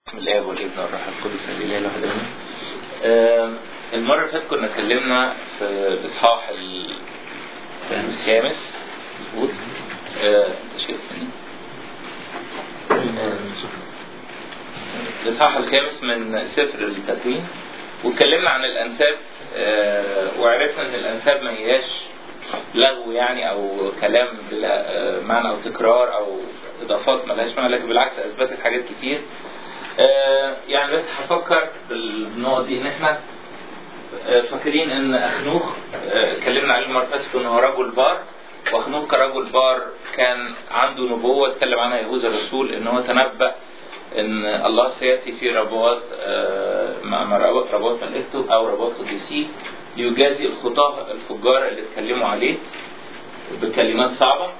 بسم الاب والابن والروح القدس الاله الواحد امين. آم، المره اللي فاتت كنا اتكلمنا في الاصحاح ال- الخامس مظبوط آه، انت شايفني الاصحاح الخامس من سفر التكوين واتكلمنا عن الانساب آه، وعرفنا ان الانساب ما هياش لغو يعني او كلام بلا آه، معنى او تكرار او اضافات ما لهاش معنى لكن بالعكس اثبتت حاجات كتير آه، يعني بس هفكر بالنقط دي ان احنا آه، فاكرين ان اخنوخ آه، اتكلمنا عليه المره اللي فاتت ان هو رجل بار واخنوخ كرجل بار كان عنده نبوه اتكلم عنها يهوذا الرسول ان هو تنبأ ان الله سياتي في ربوات آه، مع مع ربوات ربوات ملائكته او ربوات قديسيه ليجازي الخطاه الفجار اللي اتكلموا عليه بكلمات صعبه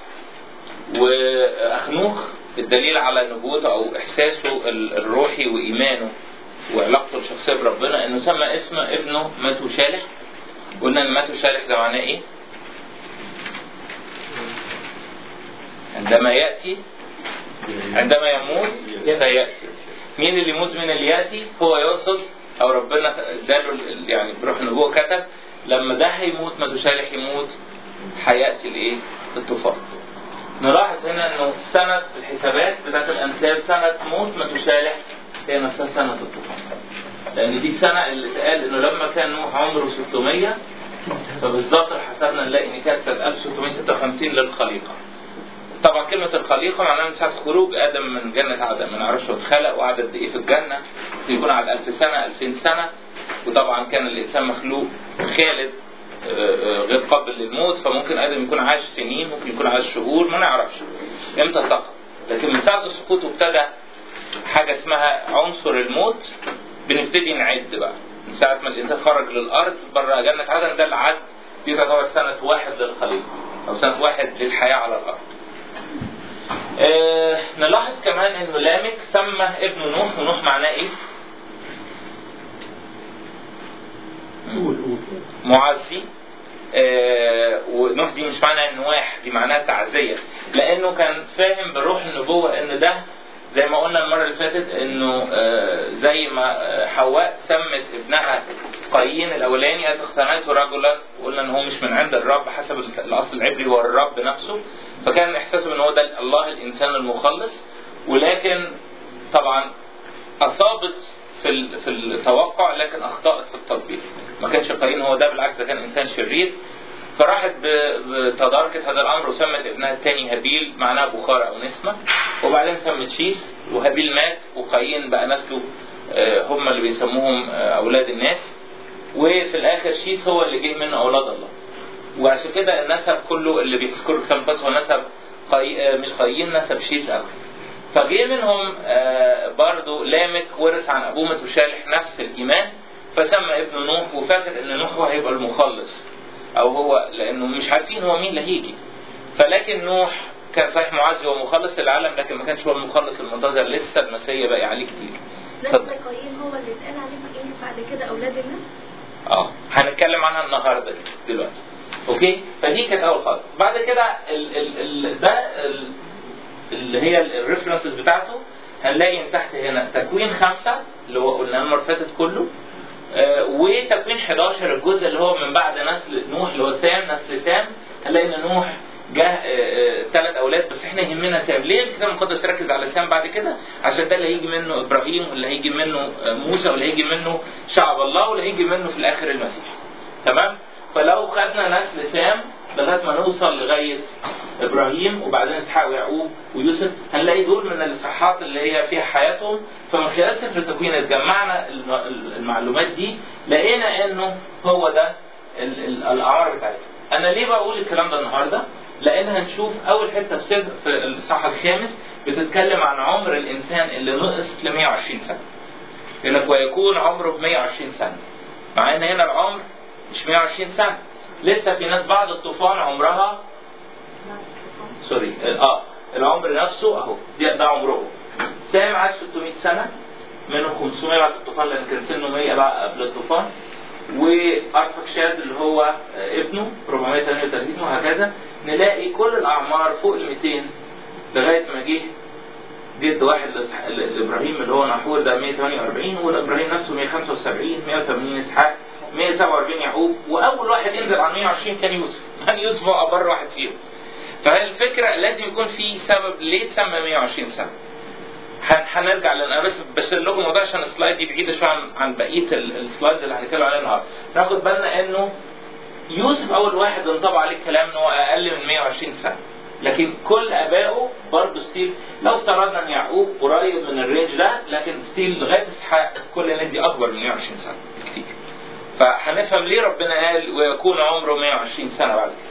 واخنوخ الدليل على نبوته او احساسه ال- الروحي وايمانه وعلاقته الشخصيه بربنا انه سمى اسم ابنه ماتو شالح قلنا ان ماتو شالح ده معناه ايه؟ عندما ياتي عندما يموت سياتي مين اللي يموت من الياتي هو يقصد او ربنا اداله ال- يعني بروح النبوه كتب لما ده هيموت ماتو شالح يموت هياتي الايه؟ الطوفان نلاحظ هنا انه سنة الحسابات بتاعت الانساب سنة موت متشالح هي نفسها سنة الطوفان. لان دي السنة اللي اتقال انه لما كان نوح عمره 600 فبالظبط لو حسبنا نلاقي ان كانت سنة 1656 للخليقة. طبعا كلمة الخليقة معناها من ساعة خروج آدم من جنة عدن ما نعرفش هو اتخلق وقعد قد إيه في الجنة ممكن يكون قعد 1000 سنة 2000 سنة وطبعا كان الإنسان مخلوق خالد آه، آه، غير قابل للموت فممكن ادم يكون عاش سنين ممكن يكون عاش شهور ما نعرفش امتى سقط لكن من ساعه السقوط ابتدى حاجه اسمها عنصر الموت بنبتدي نعد بقى من ساعه ما الانسان خرج للارض بره جنه عدن ده العد دي تعتبر سنه واحد للخليقه او سنه واحد للحياه على الارض آه نلاحظ كمان انه لامك سمى ابنه نوح ونوح معناه ايه؟ قول قول معزي آه ونوح دي مش معنى نواح دي معناها تعزيه لانه كان فاهم بروح النبوه ان ده زي ما قلنا المره اللي فاتت انه آه زي ما آه، حواء سمت ابنها قايين الاولاني قد اختنيته رجلا وقلنا ان هو مش من عند الرب حسب الاصل العبري هو الرب نفسه فكان احساسه ان هو ده الله الانسان المخلص ولكن طبعا اصابت في ال- في التوقع لكن اخطات في التطبيق ما كانش قايين هو ده بالعكس ده كان انسان شرير فراحت ب- بتداركت هذا الامر وسمت ابنها الثاني هابيل معناها بخار او نسمه وبعدين سمت شيس وهابيل مات وقايين بقى نسله آه، هم اللي بيسموهم آه، اولاد الناس وفي الاخر شيس هو اللي جه منه اولاد الله وعشان كده النسب كله اللي بيذكروا كتاب بس هو نسب قي... آه، مش قايين نسب شيس اكتر فجه منهم آه، برضو لامك ورث عن ابوه متشالح نفس الايمان فسمى ابنه نوح وفاكر ان نوح هو هيبقى المخلص او هو لانه مش عارفين هو مين اللي هيجي فلكن نوح كان صحيح معزي ومخلص العالم لكن ما كانش هو المخلص المنتظر لسه المسيح باقي عليه كتير نفس اتفضل. قايين هو اللي اتقال عليه فايه بعد كده اولاد الناس اه هنتكلم عنها النهارده دي دلوقتي اوكي فدي كانت اول خالص بعد كده ال ال ال ده ال اللي هي الريفرنسز بتاعته هنلاقي من تحت هنا تكوين خمسة اللي هو قلنا المرة اللي فاتت كله آه وتكوين 11 الجزء اللي هو من بعد نسل نوح اللي هو سام نسل سام هنلاقي ان نوح جه ثلاث اولاد بس احنا يهمنا سام ليه الكتاب المقدس ركز على سام بعد كده عشان ده اللي هيجي منه ابراهيم واللي هيجي منه آه، موسى واللي هيجي منه شعب الله واللي هيجي منه في الاخر المسيح تمام فلو خدنا نسل سام لغايه ما نوصل لغايه ابراهيم وبعدين اسحاق ويعقوب ويوسف هنلاقي دول من الاصحاحات اللي هي فيها حياتهم فمن خلال سفر التكوين اتجمعنا الم- المعلومات دي لقينا انه هو ده ال- ال- الاعمار بتاعتهم انا ليه بقول الكلام ده النهارده لان هنشوف اول حته في سفر في الاصحاح الخامس بتتكلم عن عمر الانسان اللي نقص ل 120 سنه يقول لك ويكون عمره 120 سنه مع ان هنا العمر مش 120 سنه لسه في ناس بعد الطوفان عمرها سوري اه العمر نفسه اهو ده, ده عمره سام عاش 600 سنه منهم 500 بعد الطوفان لان كان سنه 100 بقى قبل الطوفان وارفكشاد اللي هو آه، ابنه 438 وهكذا نلاقي كل الاعمار فوق ال 200 لغايه ما جه جد واحد لإسح- ل- لابراهيم اللي هو نحور ده 148 والابراهيم نفسه 175 180 اسحاق 147 يعقوب واول واحد ينزل عن 120 كان يوسف كان يوسف هو ابر واحد فيهم فالفكره لازم يكون في سبب ليه اتسمى 120 سنه هن- هنرجع لان انا بس بشير لكم الموضوع عشان السلايد دي بعيده شويه عن, عن بقيه ال- السلايدز اللي هنتكلم عليها النهارده ناخد بالنا انه يوسف اول واحد انطبع عليه الكلام ان هو اقل من 120 سنه لكن كل ابائه برضه ستيل لو افترضنا ان يعقوب قريب من الرينج ده لكن ستيل لغايه اسحاق كل الناس دي اكبر من 120 سنه كتير فهنفهم ليه ربنا قال ويكون عمره 120 سنه بعد كده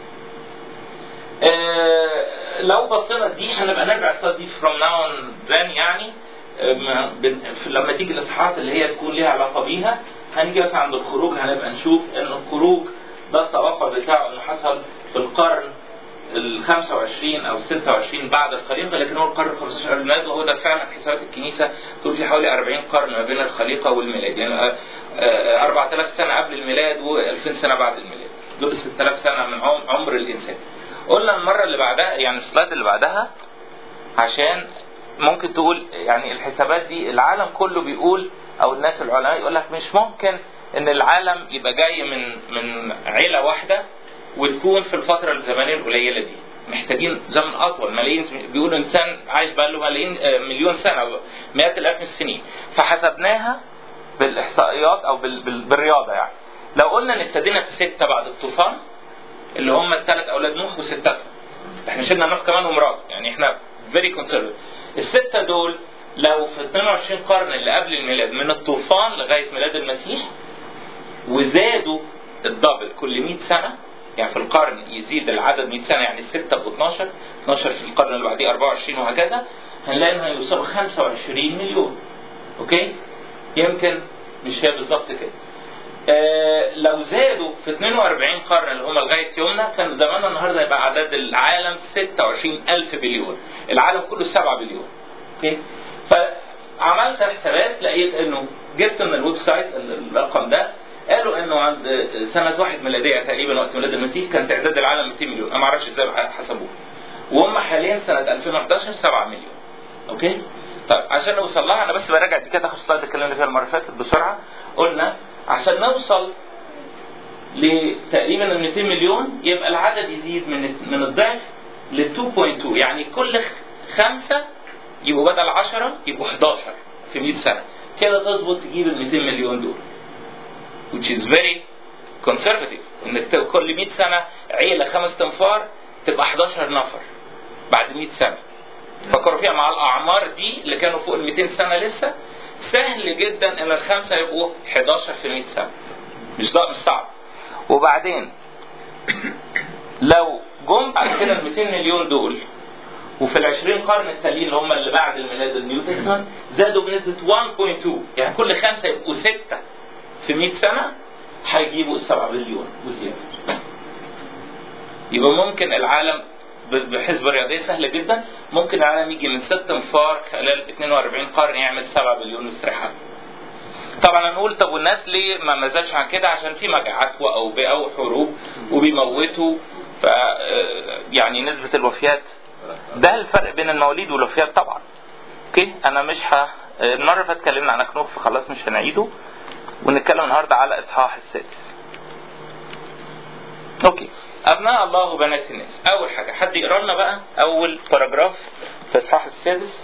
آه، لو بصينا دي هنبقى نرجع السلايد دي فروم ناو اون ذن يعني آه، ما- بن- في- لما تيجي الاصحاحات اللي هي تكون ليها علاقه بيها هنيجي مثلا عند الخروج هنبقى نشوف ان الخروج ده التوقع بتاعه انه حصل في القرن ال 25 او 26 بعد الخليقه لكن هو القرن 15 قبل الميلاد وهو ده فعلا حسابات الكنيسه تقول في حوالي 40 قرن ما بين الخليقه والميلاد يعني آه، آه، 4000 سنه قبل الميلاد و2000 سنه بعد الميلاد دول 6000 سنه من عم- عمر الانسان قلنا المره اللي بعدها يعني السلايد اللي بعدها عشان ممكن تقول يعني الحسابات دي العالم كله بيقول او الناس العلماء يقول لك مش ممكن ان العالم يبقى جاي من من عيله واحده وتكون في الفتره الزمنيه القليله دي محتاجين زمن اطول ملايين بيقولوا انسان عايش بقى له ملايين آه، مليون سنه أو مئات الاف من السنين فحسبناها بالاحصائيات او بال- بال- بالرياضه يعني لو قلنا ان ابتدينا في سته بعد الطوفان اللي هم الثلاث اولاد نوح وستاتهم احنا شلنا نوح كمان ومراته يعني احنا فيري كونسرفتيف السته دول لو في 22 قرن اللي قبل الميلاد من الطوفان لغايه ميلاد المسيح وزادوا الدبل كل 100 سنه يعني في القرن يزيد العدد 100 سنه يعني السته ب 12 12 في القرن اللي بعديه 24 وهكذا هنلاقي انهم هيوصلوا 25 مليون اوكي يمكن مش هي بالظبط كده آه، لو زادوا في 42 قرن اللي هم لغايه يومنا كان زماننا النهارده يبقى اعداد العالم 26 الف بليون العالم كله 7 بليون اوكي فعملت حسابات لقيت انه جبت من الويب سايت الرقم ده قالوا انه عند سنه واحد ميلاديه تقريبا وقت ميلاد المسيح كان تعداد العالم 200 مليون انا ما اعرفش ازاي حسبوها وهم حاليا سنه 2011 7 مليون اوكي طيب عشان نوصل لها انا بس براجع دي كده اخد سلايد اتكلمنا فيها المره اللي فاتت بسرعه قلنا عشان نوصل لتقريبا ال 200 مليون يبقى العدد يزيد من من الضعف ل 2.2 يعني كل خمسه يبقوا بدل 10 يبقوا 11 في 100 سنه كده تظبط تجيب ال 200 مليون دول which is very conservative انك ت- كل 100 سنه عيله خمس تنفار تبقى 11 نفر بعد 100 سنه فكروا فيها مع الاعمار دي اللي كانوا فوق ال 200 سنه لسه سهل جدا ان الخمسه يبقوا 11 في 100 سنه مش ده مش صعب وبعدين لو جم بعد كده ال 200 مليون دول وفي ال 20 قرن التاليين اللي هم اللي بعد الميلاد النيو تestament زادوا بنسبه 1.2 يعني كل خمسه يبقوا سته في 100 سنه هيجيبوا ال 7 بليون وزياده يبقى ممكن العالم ب- بحسبة رياضية سهلة جدا ممكن العالم يجي من ست انفار خلال 42 قرن يعمل 7 بليون استراحة طبعا هنقول طب والناس ليه ما ما زادش عن كده عشان في مجاعات واوبئه وحروب وبيموتوا ف يعني نسبه الوفيات ده الفرق بين المواليد والوفيات طبعا اوكي انا مش ه المره اللي فاتت اتكلمنا عن اخنوخ فخلاص مش هنعيده ونتكلم النهارده على اصحاح السادس اوكي ابناء الله وبنات الناس اول حاجه حد يقرا لنا بقى اول باراجراف في اصحاح السادس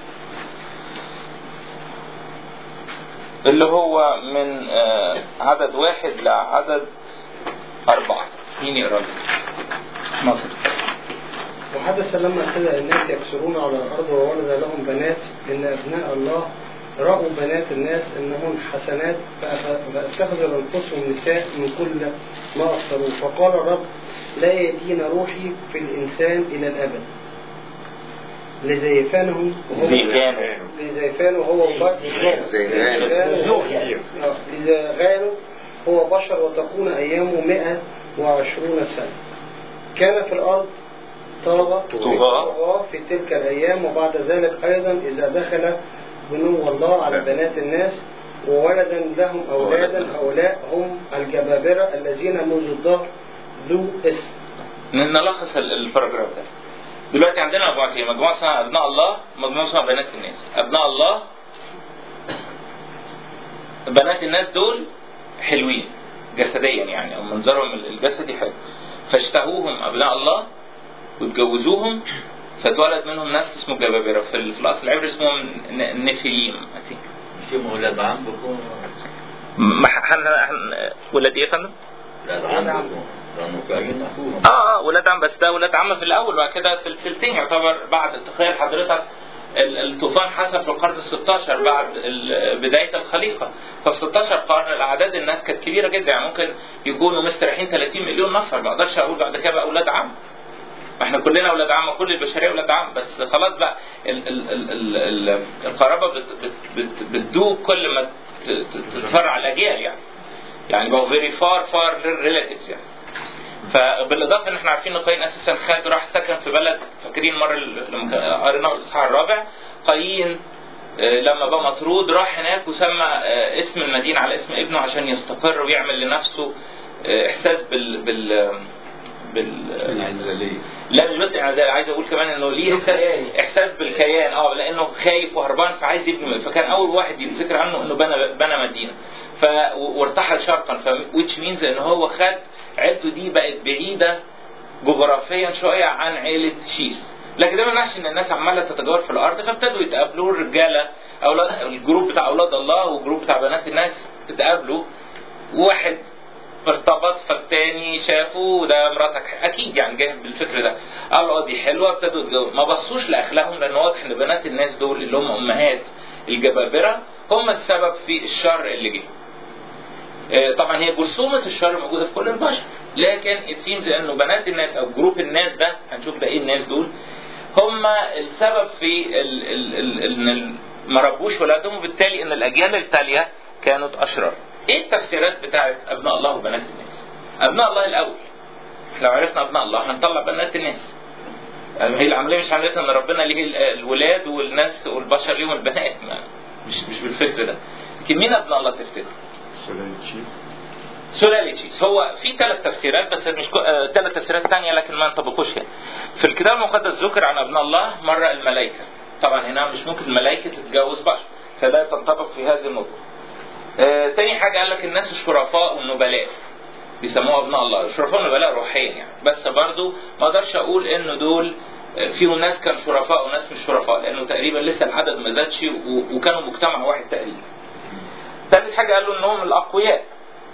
اللي هو من آه، عدد واحد لعدد أربعة مين يقرا لي؟ مصر وحدث لما ابتدأ الناس يكسرون على الأرض وولد لهم بنات إن أبناء الله رأوا بنات الناس إنهن حسنات فأخ- فاتخذوا لأنفسهم نساء من كل ما أخطروا فقال الرب لا يدين روحي في الإنسان إلى الأبد لزيفانه وهو زيفانه. لزيفانه هو بشر لزيفانه هو بشر وتكون أيامه مئة وعشرون سنة كان في الأرض طاغى طغاة. طغاة في تلك الأيام وبعد ذلك أيضا إذا دخل بنو الله على بنات الناس وولدا لهم أولادا هؤلاء هم الجبابرة الذين منذ الظهر ذو اسم نلخص ال- الباراجراف ده دلوقتي عندنا مجموعتين مجموعه اسمها ابناء الله ومجموعه اسمها بنات الناس ابناء الله بنات الناس دول حلوين جسديا يعني او منظرهم الجسدي حلو فاشتهوهم ابناء الله واتجوزوهم فاتولد منهم ناس اسمه جبابره في, ال- في الاصل العبري اسمهم ن- نفيليم I think. مش هم ولاد عم بكون ما ح- هن هن ولاد ايه يا فندم؟ ولاد عم بكون لانه كائن اخوهم اه اه ولاد عم بس ده ولاد عم في الاول وبعد كده سلسلتين يعتبر بعد تخيل حضرتك ال- الطوفان حصل في القرن ال 16 بعد ال- بدايه الخليقه ففي 16 قرن الاعداد الناس كانت كبيره جدا يعني ممكن يكونوا مستريحين 30 مليون نفر ما اقدرش اقول بعد كده بقى اولاد عم احنا كلنا اولاد عم كل البشريه اولاد عم بس خلاص بقى ال ال ال ال ال القرابه بت بت بت بتدوب كل ما ت- ت- تتفرع الاجيال يعني يعني بقوا فيري فار فار ريلاتيفز يعني فبالاضافه ان احنا عارفين ان قايين اساسا خد راح سكن في بلد فاكرين مره لما كان- قرينا الاصحاح الرابع قايين آه، لما بقى مطرود راح هناك وسمى آه، اسم المدينه على اسم ابنه عشان يستقر ويعمل لنفسه آه، احساس بال بال بال العزلية لا مش بس انعزال عايز اقول كمان انه ليه احساس احساس بالكيان اه لانه خايف وهربان فعايز يبني فكان اول واحد يتذكر عنه انه بنى بنى مدينه ف وارتحل شرقا ف which means ان هو خد عيلته دي بقت بعيده جغرافيا شويه عن عيله شيس لكن ده ما يمنعش ان الناس عماله تتجول في الارض فابتدوا يتقابلوا الرجاله اولاد الجروب بتاع اولاد الله والجروب بتاع بنات الناس اتقابلوا وواحد ارتبط فالتاني شافه وده مراتك اكيد يعني جاي بالفكر ده قال اه دي حلوه ابتدوا يتجوزوا ما بصوش لاخلاقهم لان واضح ان بنات الناس دول اللي هم امهات الجبابره هم السبب في الشر اللي جه آه، طبعا هي جرثومه الشر موجوده في كل البشر لكن it seems انه بنات الناس او جروب الناس ده هنشوف ده ايه الناس دول هم السبب في ال ال ال ال ان ما ربوش ولادهم وبالتالي ان الاجيال التاليه كانت اشرار. ايه التفسيرات بتاعت ابناء الله وبنات الناس؟ ابناء الله الاول لو عرفنا ابناء الله هنطلع بنات الناس. يعني هي العمليه مش عمليه ان ربنا ليه ال- الولاد والناس والبشر ليهم البنات ما مش مش بالفكر ده. لكن مين ابناء الله تفتكر؟ سلالة شيس هو في ثلاث تفسيرات بس مش ثلاث تفسيرات ثانية لكن ما انطبقوش يعني. في الكتاب المقدس ذكر عن ابناء الله مرة الملائكة طبعا هنا مش ممكن الملائكة تتجوز بشر فده تنطبق في هذه النقطة آه، تاني حاجة قال لك الناس الشرفاء والنبلاء بيسموها ابناء الله الشرفاء والنبلاء روحيا يعني بس برضو ما اقدرش اقول انه دول آه، فيهم ناس كانوا شرفاء وناس مش شرفاء لانه تقريبا لسه العدد ما زادش و- وكانوا مجتمع واحد تقريبا ثالث حاجة قالوا انهم الاقوياء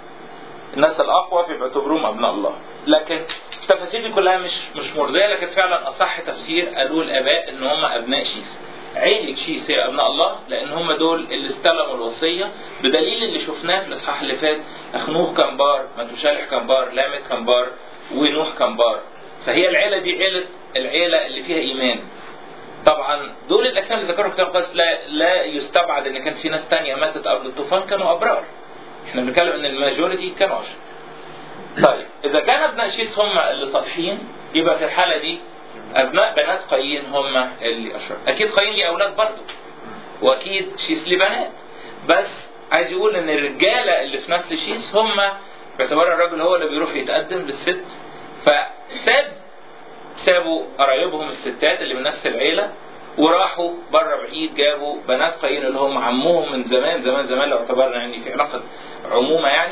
الناس الاقوى فبيعتبروهم ابناء الله لكن التفاسير دي كلها مش مش مرضيه لكن فعلا اصح تفسير قالوه الاباء ان هم ابناء شيس عيلة شيس هي ابناء الله لان هم دول اللي استلموا الوصيه بدليل اللي شفناه في الاصحاح اللي فات اخنوخ كان بار متوشالح كان بار لامك كان بار ونوح كان بار فهي العيله دي عيله العيله اللي فيها ايمان طبعا دول الاجسام اللي ذكروا في الكتاب المقدس لا لا يستبعد ان كان في ناس تانية ماتت قبل الطوفان كانوا ابرار احنا بنتكلم ان الماجوريتي كانوا عشر طيب اذا كان ابناء شيس هم اللي صالحين يبقى في الحاله دي ابناء بنات قايين هم اللي اشرار اكيد قايين ليه اولاد برضه واكيد شيس ليه بنات بس عايز يقول ان الرجاله اللي في نسل شيس هم باعتبار الراجل هو اللي بيروح يتقدم للست فساب سابوا قرايبهم الستات اللي من نفس العيله وراحوا بره بعيد جابوا بنات قايين اللي هم عمهم من زمان زمان زمان لو اعتبرنا يعني في علاقه عمومه يعني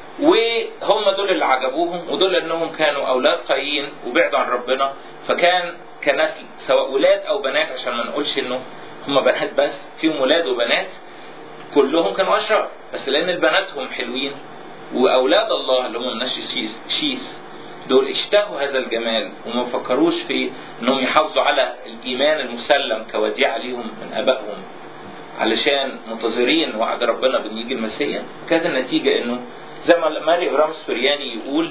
وهم دول اللي عجبوهم ودول انهم كانوا اولاد قايين وبعدوا عن ربنا فكان كنسل سواء ولاد او بنات عشان ما نقولش انه هم بنات بس فيهم ولاد وبنات كلهم كانوا اشرار بس لان البناتهم حلوين واولاد الله اللي هم من نشي شيس, شيس دول اشتهوا هذا الجمال وما فكروش في انهم يحافظوا على الايمان المسلم كوديعه ليهم من ابائهم علشان منتظرين وعد ربنا بان يجي المسيح كانت النتيجه انه زي ما ماري ابرام سورياني يقول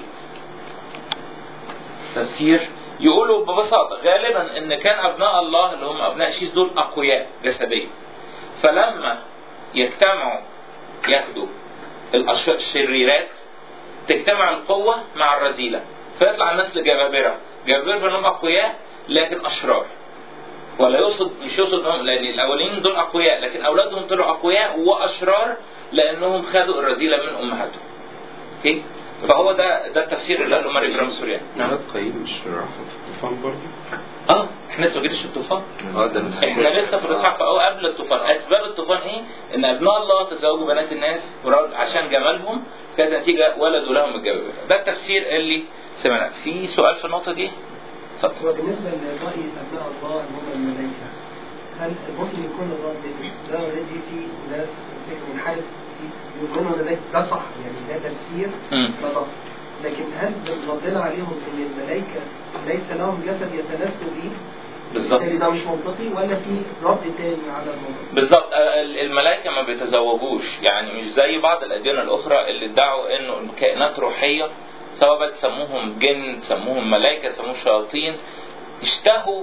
تفسير يقولوا ببساطه غالبا ان كان ابناء الله اللي هم ابناء شيس دول اقوياء جسديا فلما يجتمعوا ياخدوا الأش- الشريرات تجتمع القوة مع الرذيلة فيطلع الناس لجبابرة جبابرة فانهم أقوياء لكن أشرار ولا يقصد مش يقصد انهم لان الاولين دول اقوياء لكن اولادهم طلعوا اقوياء واشرار لانهم خدوا الرذيله من امهاتهم. اوكي؟ فهو ده ده التفسير اللي قاله ماري جرام سوريان. نهاد قايين مش راحوا في الطوفان برضه اه احنا لسه ما جيتش الطوفان اه ده من احنا لسه في الاصحاح او قبل الطوفان اسباب الطوفان ايه؟ ان ابناء الله تزوجوا بنات الناس ورأوا- عشان جمالهم كانت نتيجه ولدوا لهم الجبابره ده التفسير اللي سمعناه في سؤال في النقطه دي؟ اتفضل وبالنسبة لرأي أبناء الله اللي هم الملائكة هل ممكن يكون الرد ده اوريدي في ناس فكر منحرف يقولون ان ده ده صح يعني ده تفسير مم. ده صح لكن هل ردنا عليهم ان الملائكة ليس لهم جسد يتناسلوا بيه؟ بالظبط بالتالي ده مش منطقي ولا في رد تاني على الموضوع؟ بالظبط ال- الملائكه ما بيتزوجوش يعني مش زي بعض الاديان الاخرى اللي ادعوا انه الكائنات روحيه سواء بقى تسموهم جن تسموهم ملائكه تسموهم شياطين اشتهوا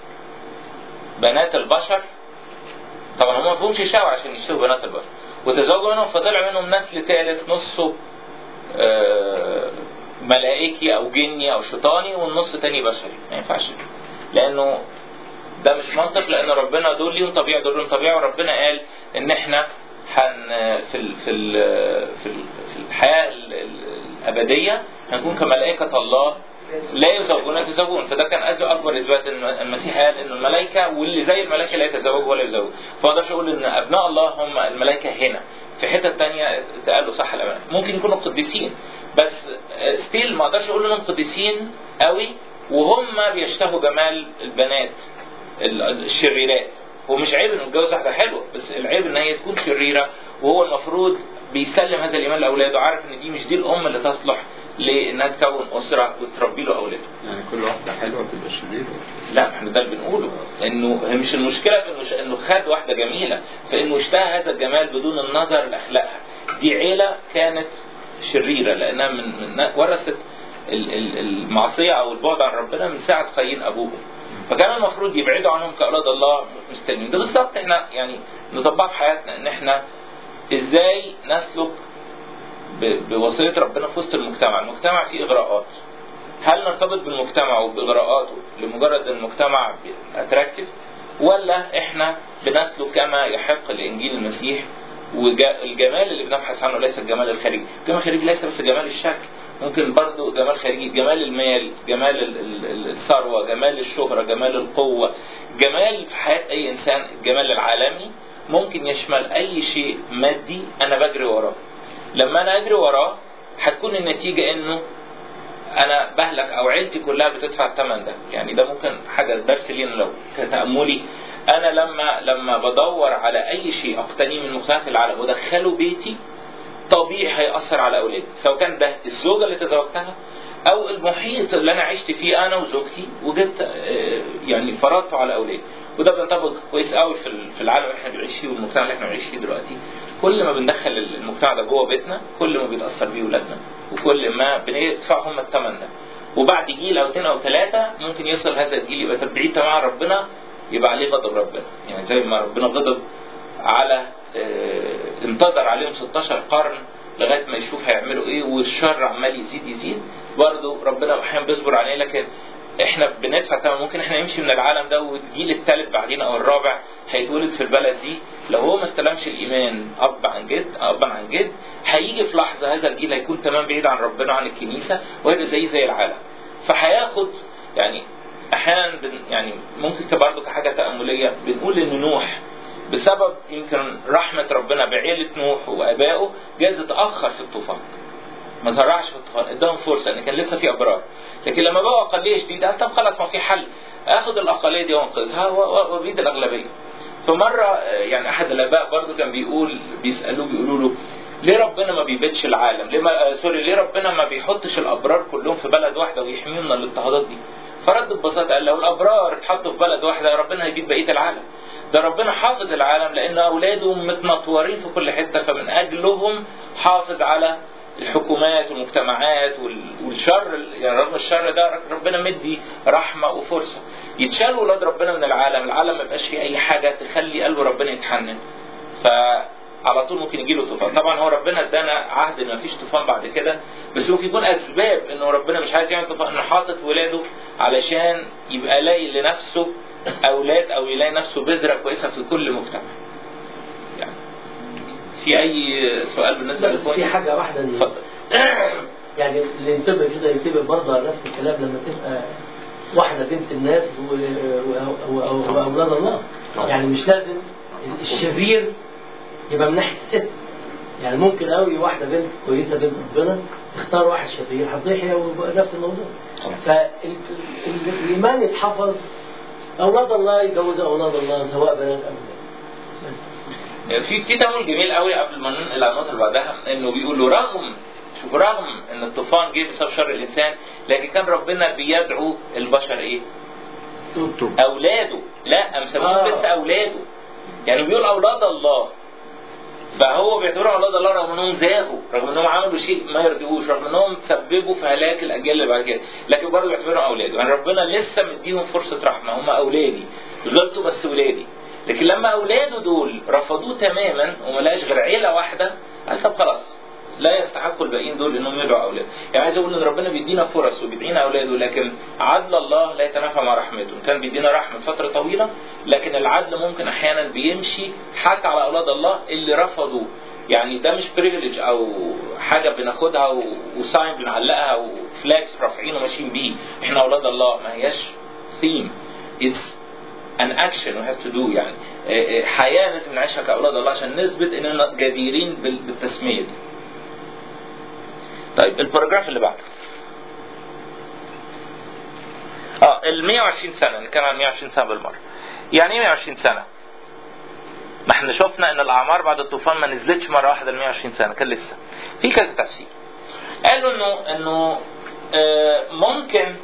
بنات البشر طبعا هم ما فيهمش شهوه عشان يشتهوا بنات البشر وتزوجوا منهم فطلع منهم نسل ثالث نصه آه، ملائكي او جني او شيطاني والنص تاني بشري ما ينفعش لانه ده مش منطق لان ربنا دول ليهم طبيعه دول ليهم طبيعه وربنا قال ان احنا حن في ال في ال في, ال في الحياه ال- ال- الابديه هنكون كملائكه الله لا يزوجون يتزوجون فده كان أز- اكبر اثبات ان المسيح قال ان الملائكه واللي زي الملائكه لا يتزوج ولا يزوج فما اقدرش اقول ان ابناء الله هم الملائكه هنا في حته تانية قال له صح الامانه ممكن يكونوا قديسين بس ستيل ما اقدرش اقول انهم قديسين قوي وهم بيشتهوا جمال البنات ال- الشريرات هو مش عيب انه يتجوز واحده حلوه بس العيب ان هي تكون شريره وهو المفروض بيسلم هذا الايمان لاولاده عارف ان دي مش دي الام اللي تصلح لانها تكون اسره وتربي له اولاده يعني كل واحدة حلوة تبقى شريرة لا احنا ده اللي بنقوله انه هي مش المشكله في انه ش- انه خد واحده جميله في انه اشتهى هذا الجمال بدون النظر لاخلاقها دي عيله كانت شريره لانها من, من ورثت ال- ال- المعصيه او البعد عن ربنا من ساعه قايين ابوهم فكان المفروض يبعدوا عنهم كاولاد الله مستلمين ده بالظبط احنا يعني نطبقها في حياتنا ان احنا ازاي نسلك ب- بوصيه ربنا في وسط المجتمع المجتمع فيه اغراءات هل نرتبط بالمجتمع وبإغراءاته لمجرد أن المجتمع اتراكتيف ولا احنا بنسلك كما يحق لإنجيل المسيح والجمال اللي بنبحث عنه ليس الجمال الخارجي الجمال الخارجي ليس بس جمال الشكل ممكن برضو جمال خارجي جمال المال جمال ال- ال- ال- الثروة جمال الشهرة جمال القوة جمال في حياة أي إنسان الجمال العالمي ممكن يشمل أي شيء مادي أنا بجري وراه لما أنا أجري وراه هتكون النتيجة إنه انا بهلك او عيلتي كلها بتدفع الثمن ده يعني ده ممكن حاجه درس لينا لو كتاملي انا لما لما بدور على اي شيء اقتنيه من مخلوقات العالم وادخله بيتي طبيعي هيأثر على اولادي سواء كان ده الزوجه اللي تزوجتها او المحيط اللي انا عشت فيه انا وزوجتي وجبت آه، يعني فرضته على اولادي وده بينطبق كويس قوي في ال- في العالم اللي احنا بنعيش فيه والمجتمع اللي احنا بنعيش فيه دلوقتي كل ما بندخل المجتمع ده جوه بيتنا كل ما بيتاثر بيه اولادنا وكل ما بندفع هم الثمن ده وبعد جيل او اثنين او ثلاثه ممكن يوصل هذا الجيل يبقى بعيد تماما عن ربنا يبقى عليه غضب ربنا يعني زي ما ربنا غضب على آه، انتظر عليهم 16 قرن لغايه ما يشوف هيعملوا ايه والشر عمال يزيد يزيد برضه ربنا احيانا بيصبر عليه لكن احنا بندفع ثمن ممكن احنا نمشي من العالم ده والجيل الثالث بعدين او الرابع هيتولد في البلد دي لو هو ما استلمش الايمان اب عن جد ابا عن جد هيجي في لحظه هذا الجيل هيكون تمام بعيد عن ربنا عن الكنيسه وهيبقى زي زي العالم فهياخد يعني احيانا بن يعني ممكن برضه كحاجه تامليه بنقول ان نوح بسبب يمكن رحمه ربنا بعيله نوح وابائه جاز اتاخر في الطوفان ما زرعش في الطوفان اداهم فرصه ان كان لسه في ابرار لكن لما بقوا اقليه شديده طب خلاص ما في حل اخد الاقليه دي وانقذها و- و- واريد الاغلبيه فمره آه، يعني احد الاباء برضو كان بيقول بيسالوه بيقولوا له ليه ربنا ما بيبيدش العالم؟ ليه ما آه، سوري ليه ربنا ما بيحطش الابرار كلهم في بلد واحده ويحميهم من الاضطهادات دي؟ فرد ببساطه قال لو الابرار اتحطوا في بلد واحده ربنا هيبيد بقيه العالم. ده ربنا حافظ العالم لان اولاده متنطورين في كل حته فمن اجلهم حافظ على الحكومات والمجتمعات وال- والشر يعني رغم الشر ده ربنا مدي رحمه وفرصه يتشال ولاد ربنا من العالم العالم ما يبقاش فيه اي حاجه تخلي قلبه ربنا يتحنن فعلى طول ممكن يجي له طوفان طبعا هو ربنا ادانا عهد ان مفيش طوفان بعد كده بس ممكن يكون اسباب انه ربنا مش عايز يعمل طوفان انه حاطط ولاده علشان يبقى لاقي لنفسه اولاد او يلاقي نفسه بذره كويسه في كل مجتمع يعني في اي سؤال بالنسبه بس في للاخوان حاجة واحدة اتفضل يعني اللي ينتبه كده ينتبه برضه على نفس الكلام لما تبقى واحده بنت الناس و- و- و- واولاد الله يعني مش لازم الشرير يبقى من ناحيه الست يعني ممكن قوي واحده بنت كويسه بنت ربنا تختار واحد شرير هتضيع هي نفس الموضوع فالايمان يتحفظ اولاد الله يجوزوا اولاد الله سواء بنات او ولاد في في تأمل جميل قوي قبل ما ننقل على النقطة اللي بعدها انه بيقولوا رغم شوف رغم ان الطوفان جه بسبب شر الانسان لكن كان ربنا بيدعو البشر ايه؟ اولاده لا ام سموهم آه. بس اولاده يعني بيقول اولاد الله فهو بيعتبرهم اولاد الله رغم انهم زاغوا رغم انهم عملوا شيء ما يرضيهوش رغم انهم تسببوا في هلاك الاجيال اللي بعد كده لكن برضه بيعتبرهم اولاده يعني ربنا لسه مديهم فرصه رحمه هم اولادي غلطوا بس ولادي لكن لما اولاده دول رفضوه تماما وما لقاش غير عيله واحده قال طب خلاص لا يستحقوا الباقيين دول انهم يدعوا اولاده يعني عايز اقول ان ربنا بيدينا فرص وبيدينا اولاده لكن عدل الله لا يتنافى مع رحمته كان بيدينا رحمه فتره طويله لكن العدل ممكن احيانا بيمشي حتى على اولاد الله اللي رفضوا يعني ده مش بريفليج او حاجه بناخدها و- وساين بنعلقها وفلاكس رافعينه وماشيين بيه احنا اولاد الله ما هياش ثيم اتس an action we have to do يعني آه، آه، حياه لازم نعيشها كاولاد الله عشان نثبت اننا جديرين بال- بالتسميه دي طيب الباراجراف اللي بعده اه ال 120 سنه نتكلم عن 120 سنه بالمره يعني ايه 120 سنه ما احنا شفنا ان الاعمار بعد الطوفان ما نزلتش مره واحده ل 120 سنه كان لسه في كذا تفسير قالوا انه انه آه، ممكن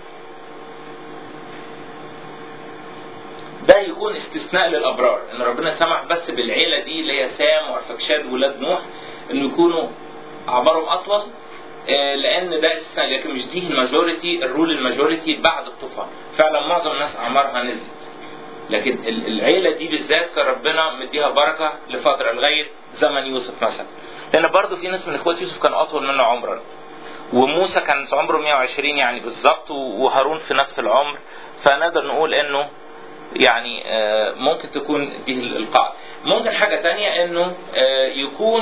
ده يكون استثناء للابرار ان ربنا سمح بس بالعيله دي اللي هي سام وارفكشاد ولاد نوح انه يكونوا اعمارهم اطول آه، لان ده استثناء لكن مش دي الماجوريتي الرول الماجوريتي بعد الطوفان فعلا معظم الناس اعمارها نزلت لكن ال- العيله دي بالذات كان ربنا مديها بركه لفتره لغايه زمن يوسف مثلا لان برضه في ناس من اخوات يوسف كانوا اطول منه عمرا وموسى كان عمره 120 يعني بالظبط وهارون في نفس العمر فنقدر نقول انه يعني آه، ممكن تكون دي القاعدة ممكن حاجة تانية انه آه، يكون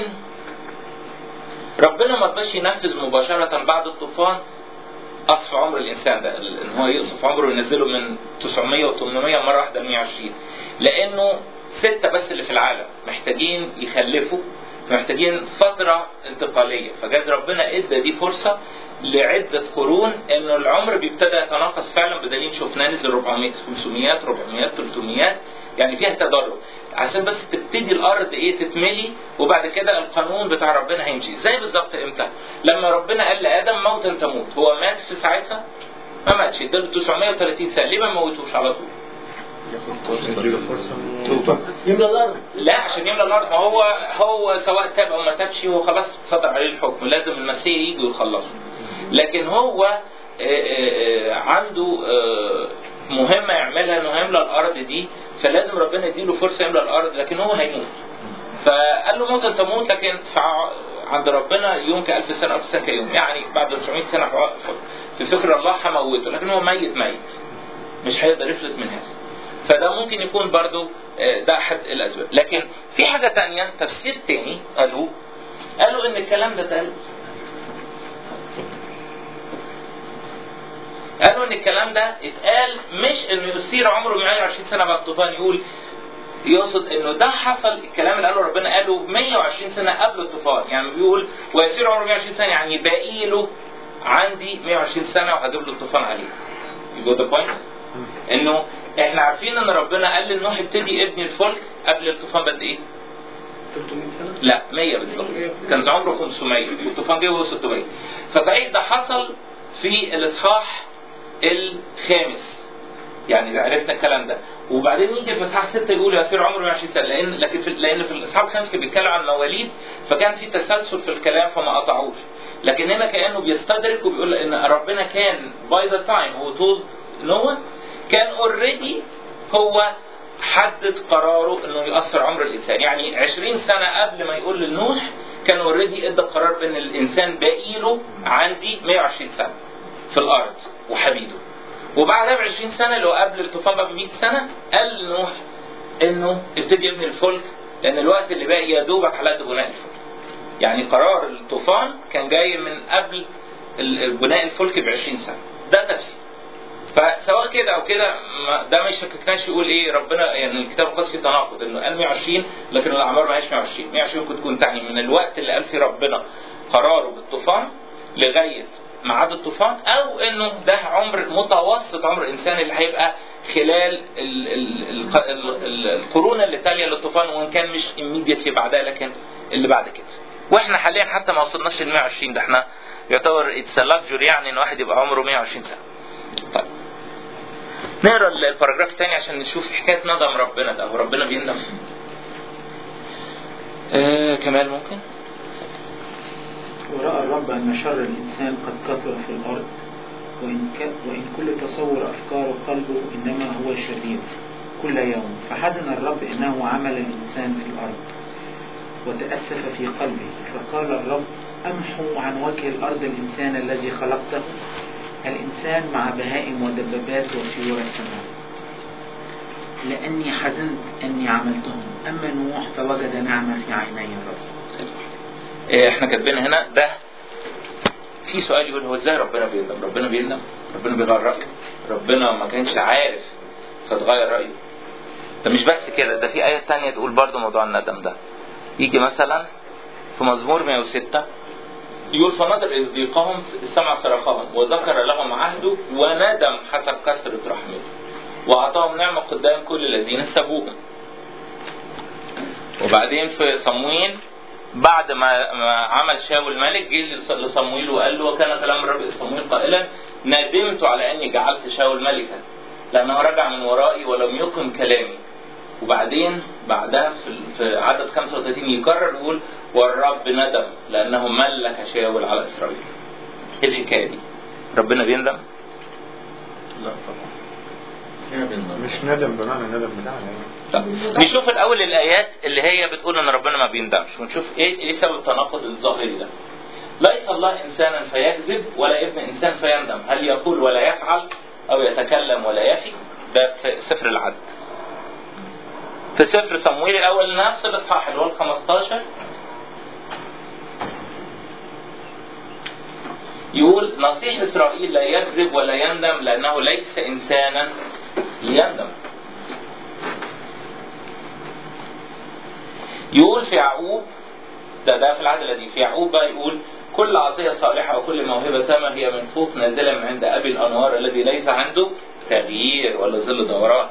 ربنا ما رضاش ينفذ مباشرة بعد الطوفان قصف عمر الانسان ده ان هو يقصف عمره وينزله من 900 و800 مره واحده ل 120 لانه سته بس اللي في العالم محتاجين يخلفوا محتاجين فتره انتقاليه فجاز ربنا ادى دي فرصه لعده قرون انه العمر بيبتدى يتناقص فعلا بدليل شفناه نزل 400 500 400 300 يعني فيها تدرج عشان بس تبتدي الارض ايه تتملي وبعد كده القانون بتاع ربنا هيمشي زي بالظبط امتى لما ربنا قال لادم موتا تموت هو مات في ساعتها ما ماتش اداله 930 سنه ليه ما موتوش على طول يملى الارض لا عشان يملى الارض ما هو هو سواء تاب او ما تابش هو خلاص صدر عليه الحكم لازم المسيح يجي ويخلصه لكن هو آه، آه، آه، عنده آه، مهمه يعملها انه هيملى الارض دي فلازم ربنا يديله فرصه يملى الارض لكن هو هيموت فقال له موت انت موت لكن فع- عند ربنا يوم كألف سنة ألف سنة كيوم يعني بعد 900 سنة في- في فكر الله هموته لكن هو ميت ميت مش هيقدر يفلت من هذا فده ممكن يكون برضو آه، ده احد الاسباب لكن في حاجه تانية تفسير تاني قالوا قالوا ان الكلام ده اتقال قالوا ان الكلام ده اتقال مش انه يصير عمره 120 سنه بعد الطوفان يقول يقصد انه ده حصل الكلام اللي قاله ربنا قاله 120 سنه قبل الطوفان يعني بيقول ويصير عمره 120 سنه يعني باقي له عندي 120 سنه وهجيب له الطوفان عليه يو ذا بوينت انه احنا عارفين ان ربنا قال لنوح ابتدي ابني الفلك قبل الطوفان بقد ايه؟ 300 سنة لا 100 بالظبط كان عمره 500 والطوفان جه وهو 600 فصحيح ده حصل في الاصحاح الخامس يعني عرفنا الكلام ده وبعدين يجي في اصحاح 6 يقول يصير عمره 120 سنه لان لكن في لان في الاصحاح الخامس كان بيتكلم عن مواليد فكان في تسلسل في الكلام فما قطعوش لكن هنا كانه بيستدرك وبيقول ان ربنا كان باي ذا تايم هو told نوح كان اوريدي هو حدد قراره انه يأثر عمر الانسان يعني 20 سنه قبل ما يقول لنوح كان اوريدي ادى قرار بان الانسان باقي له عندي 120 سنه في الارض وحبيده وبعدها ب 20 سنه اللي هو قبل الطوفان بقى ب 100 سنه قال لنوح انه ابتدي ابني الفلك لان الوقت اللي باقي يا دوبك على قد بناء الفلك يعني قرار الطوفان كان جاي من قبل ال- بناء الفلك ب 20 سنه ده تفسير فسواء كده او كده ما- ده ما يشككناش يقول ايه ربنا يعني الكتاب المقدس فيه تناقض انه قال 120 لكن الاعمار ما هيش 120 120 ممكن تكون تعني من الوقت اللي قال فيه ربنا قراره بالطوفان لغايه ميعاد الطوفان او انه ده عمر متوسط عمر الانسان اللي هيبقى خلال ال ال ال ال ال القرون اللي تاليه للطوفان وان كان مش immediately بعدها لكن اللي بعد كده واحنا حاليا حتى ما وصلناش ل 120 ده احنا يعتبر اتس لاكجري يعني ان واحد يبقى عمره 120 سنه طيب نقرا ال- الباراجراف الثاني عشان نشوف حكايه ندم ربنا ده هو ربنا بيندم آه كمال ممكن ورأى الرب أن شر الإنسان قد كثر في الأرض وإن, ك... وإن كل تصور أفكار قلبه إنما هو شرير كل يوم فحزن الرب إنه عمل الإنسان في الأرض وتأسف في قلبه فقال الرب أمحو عن وجه الأرض الإنسان الذي خلقته الإنسان مع بهائم ودبابات وطيور السماء لأني حزنت أني عملتهم أما نوح فوجد نعمة في عيني الرب آه احنا كاتبين هنا ده في سؤال يقول هو ازاي ربنا بيندم ربنا بيندم ربنا بيغير رايه ربنا ما كانش عارف فتغير رايه ده مش بس كده ده في آية تانية تقول برضو موضوع الندم ده يجي مثلا في مزمور 106 يقول فنظر إذ ضيقهم سمع صرخهم وذكر لهم عهده وندم حسب كثرة رحمته وأعطاهم نعمة قدام كل الذين سبوهم وبعدين في صمويل بعد ما ما عمل شاول الملك جه لص- لصمويل وقال له وكان كلام الرب لصمويل قائلا ندمت على اني جعلت شاول ملكا لانه رجع من ورائي ولم يقم كلامي وبعدين بعدها في, في عدد 35 يكرر يقول والرب ندم لانه ملك شاول على اسرائيل ايه الحكايه دي؟ ربنا بيندم؟ لا طبعا مش ندم بمعنى الندم بتاعنا يعني طب نشوف الاول الايات اللي هي بتقول ان ربنا ما بيندمش ونشوف ايه ايه سبب التناقض الظاهري ده ليس الله انسانا فيكذب ولا ابن انسان فيندم هل يقول ولا يفعل او يتكلم ولا يفي ده في سفر العدد في سفر صمويل الاول نفس الاصحاح اللي هو ال 15 يقول نصيح اسرائيل لا يكذب ولا يندم لانه ليس انسانا ليندم يقول في يعقوب ده ده في العهد القديم في يعقوب بقى يقول كل عطية صالحة وكل موهبة تامة هي من فوق نازلة من عند أبي الأنوار الذي ليس عنده تغيير ولا ظل دوران.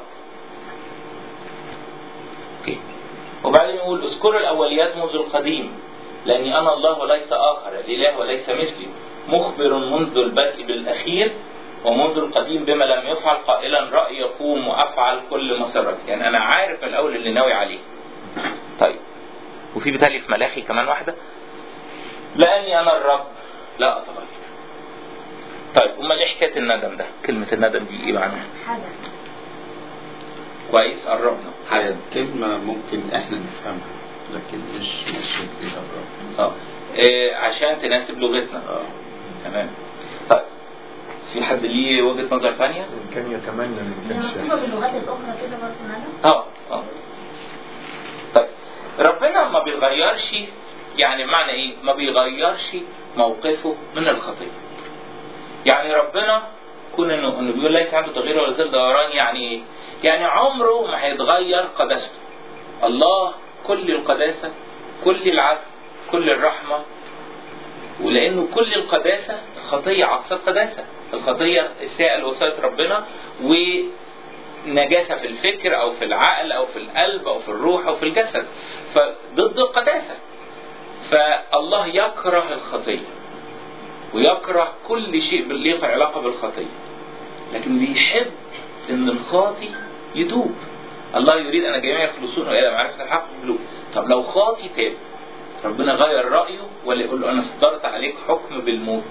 أوكي. وبعدين يقول اذكروا الأوليات منذ القديم لأني أنا الله وليس آخر الإله وليس مثلي مخبر منذ البدء بالأخير ومنذ القديم بما لم يفعل قائلا رأي يقوم وأفعل كل مسرتي يعني أنا عارف من الأول اللي ناوي عليه طيب وفي بتالي في ملاخي كمان واحدة لأني أنا الرب لا أتغير طيب أمال إيه حكاية الندم ده؟ كلمة الندم دي إيه معناها؟ حدث كويس قربنا هي كلمة ممكن احنا نفهمها لكن مش مش بيها الرب اه إيه عشان تناسب لغتنا اه تمام طيب في حد ليه وجهة نظر ثانية؟ إن كان يتمنى ان ما دي كانش مكتوبة يحصل. باللغات الأخرى كده برضه ندم اه اه طيب ربنا ما بيغيرش يعني بمعنى ايه؟ ما بيغيرش موقفه من الخطيه. يعني ربنا كون انه انه بيقول ليس عنده تغيير ولا ظل دوران يعني ايه؟ يعني عمره ما هيتغير قداسته. الله كل القداسه كل العدل كل الرحمه ولانه كل القداسه الخطيه عكس القداسه الخطيه اساءه لوصايه ربنا ونجاسه في الفكر او في العقل او في القلب او في الروح او في الجسد فضد القداسه فالله يكره الخطيه ويكره كل شيء له علاقه بالخطيه لكن بيحب ان الخاطي يتوب الله يريد ان الجميع يخلصون والى معرفه الحق يقبلوه طب لو خاطي تاب ربنا غير رايه ولا يقول له انا صدرت عليك حكم بالموت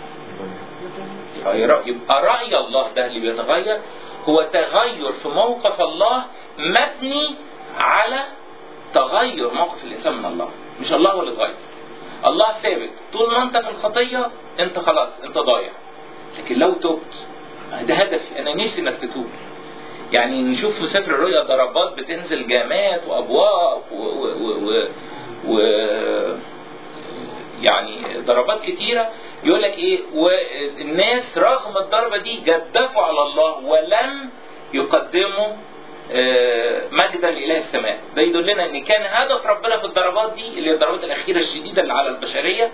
يغير يبقى راي الله ده اللي بيتغير هو تغير في موقف الله مبني على تغير موقف الانسان من الله مش الله هو اللي اتغير الله ثابت طول ما انت في الخطيه انت خلاص انت ضايع لكن لو تبت ده هدفي انا نفسي انك تتوب يعني نشوف في سفر الرؤيا ضربات بتنزل جامات وابواب و, و, و, و, و يعني ضربات كتيره يقول لك ايه والناس رغم الضربه دي جدفوا على الله ولم يقدموا آه، مجدا لاله السماء ده يدلنا ان كان هدف ربنا في الضربات دي اللي هي الضربات الاخيره الشديده اللي على البشريه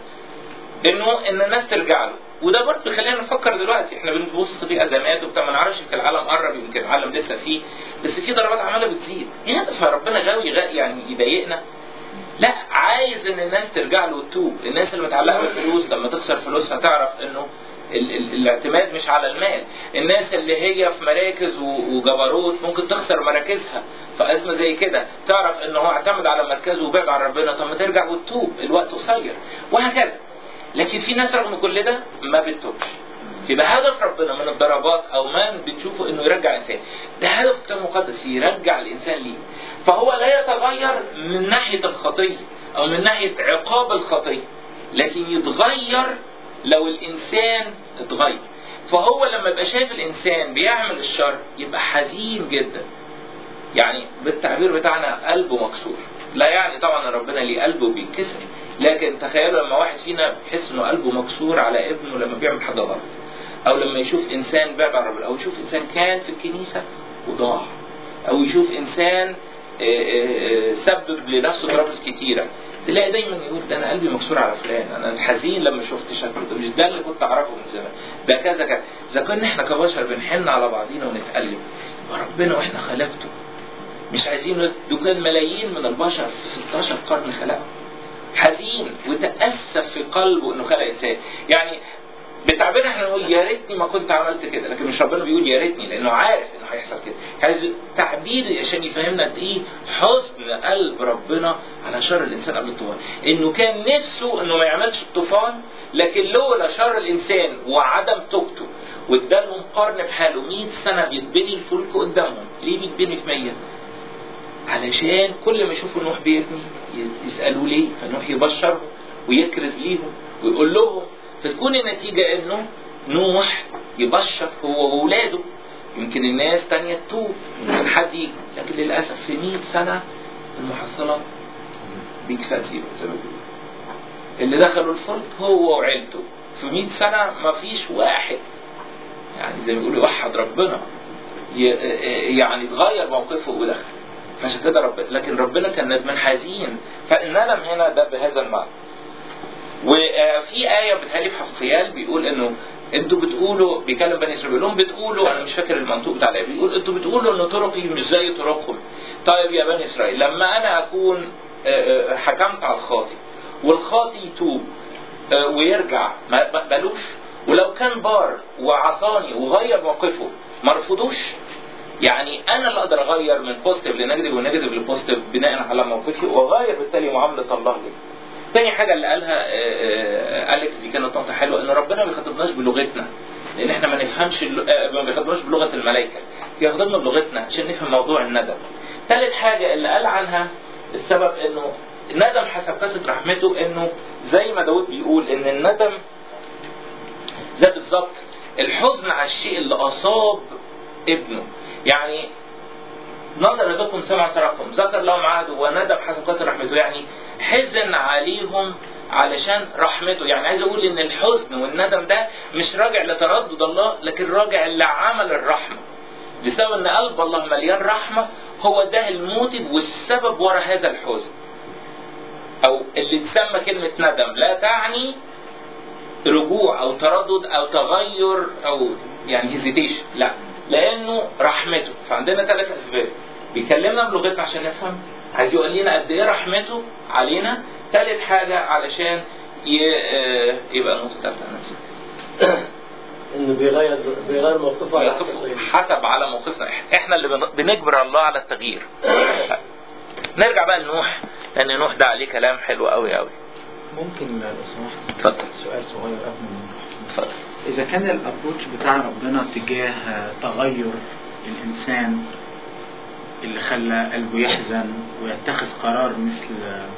انه ان الناس ترجع له وده برضه خلينا نفكر دلوقتي احنا بنبص في ازمات وبتاع ما نعرفش يمكن العالم قرب يمكن العالم لسه فيه بس في ضربات عماله بتزيد ايه هدف ربنا غاوي غا- يعني يضايقنا لا عايز ان الناس ترجع له وتتوب الناس اللي متعلقه بالفلوس لما تخسر فلوسها تعرف انه ال- ال- الاعتماد مش على المال الناس اللي هي في مراكز و- وجبروت ممكن تخسر مراكزها في ازمه زي كده تعرف ان هو اعتمد على مركزه وبعد عن ربنا طب ما ترجع وتتوب الوقت قصير وهكذا لكن في ناس رغم كل ده ما بتتوبش يبقى هدف ربنا من الضربات او ما بتشوفه انه يرجع الانسان ده هدف الكتاب المقدس يرجع الانسان ليه فهو لا يتغير من ناحيه الخطيه او من ناحيه عقاب الخطيه لكن يتغير لو الانسان اتغير فهو لما يبقى شايف الانسان بيعمل الشر يبقى حزين جدا يعني بالتعبير بتاعنا قلبه مكسور لا يعني طبعا ان ربنا ليه قلبه بيتكسر لكن تخيلوا لما واحد فينا بيحس انه قلبه مكسور على ابنه لما بيعمل حاجه غلط او لما يشوف انسان بعد عن ربنا او يشوف انسان كان في الكنيسه وضاع او يشوف انسان آه، آه، آه، سبب لنفسه ترابط كتيره تلاقي دايما يقول ده انا قلبي مكسور على فلان انا حزين لما شفت شكله ده مش ده اللي كنت اعرفه من زمان ده كذا كذا اذا كنا احنا كبشر بنحن على بعضينا ونتالم ربنا واحنا خلقته مش عايزين ده كان ملايين من البشر في 16 قرن خلقهم حزين وتأسف في قلبه انه خلق انسان يعني بتعبيرنا احنا نقول يا ريتني ما كنت عملت كده لكن مش ربنا بيقول يا ريتني لانه عارف انه هيحصل كده عايز تعبير عشان يفهمنا قد ايه حزن قلب ربنا على شر الانسان قبل الطوفان انه كان نفسه انه ما يعملش الطوفان لكن لولا شر الانسان وعدم توبته وادالهم قرن بحاله 100 سنه بيتبني الفلك قدامهم ليه بيتبني في 100 علشان كل ما يشوفوا نوح بيبني يسالوا ليه فنوح يبشرهم ويكرز ليهم ويقول لهم فتكون النتيجه انه نوح يبشر هو واولاده يمكن الناس تانية تتوب يمكن حد يجي لكن للاسف في 100 سنه المحصله بيكفى زيرو زي ما بيقولوا اللي دخلوا الفلك هو وعيلته في 100 سنه ما فيش واحد يعني زي ما بيقولوا يوحد ربنا ي- يعني اتغير موقفه ودخل عشان كده ربنا لكن ربنا كان ندمان حزين فالندم هنا ده بهذا المعنى وفي آية بتهالي في حسقيال بيقول إنه انتوا بتقولوا بيكلم بني اسرائيل بيقول لهم بتقولوا انا مش فاكر المنطوق بتاع الايه بيقول انتوا بتقولوا ان طرقي مش زي طرقكم طيب يا بني اسرائيل لما انا اكون آه، آه، حكمت على الخاطي والخاطي يتوب آه، ويرجع ما ما قبلوش ولو كان بار وعصاني وغير موقفه ما رفضوش يعني انا اللي اقدر اغير من بوزيتيف لنيجاتيف ونيجاتيف لبوزيتيف بناء على موقفي واغير بالتالي معامله الله لي. تاني حاجه اللي قالها آه، آه، اليكس دي كانت نقطه حلوه ان ربنا ما بيخاطبناش بلغتنا لان احنا ما نفهمش الل- آه، ما بيخاطبناش بلغه الملائكه بيخاطبنا بلغتنا عشان نفهم موضوع الندم. ثالث حاجه اللي قال عنها السبب انه الندم حسب قصه رحمته انه زي ما داود بيقول ان الندم زي بالظبط الحزن على الشيء اللي اصاب ابنه يعني نظر لكم سمع سرقهم ذكر لهم عهده وندم حسب قدر رحمته يعني حزن عليهم علشان رحمته يعني عايز اقول ان الحزن والندم ده مش راجع لتردد الله لكن راجع لعمل الرحمه بسبب ان قلب الله مليان رحمه هو ده الموتب والسبب وراء هذا الحزن او اللي تسمى كلمه ندم لا تعني رجوع او تردد او تغير او يعني هيزيتيشن لا لانه رحمته فعندنا ثلاث اسباب بيكلمنا بلغتنا عشان نفهم عايز يقول لنا قد ايه رحمته علينا ثالث حاجه علشان ي- آه، يبقى النقطه الثالثه أنا نسيت. انه بيغير بيغير موقفه على حسب موقفه حسب على موقفنا إحنا. احنا اللي بن- بنجبر الله على التغيير نرجع بقى لنوح لان نوح ده عليه كلام حلو قوي قوي ممكن لو سمحت اتفضل سؤال صغير قبل ما نروح اتفضل إذا كان الأبروتش بتاع ربنا تجاه تغير الإنسان اللي خلى قلبه يحزن ويتخذ قرار مثل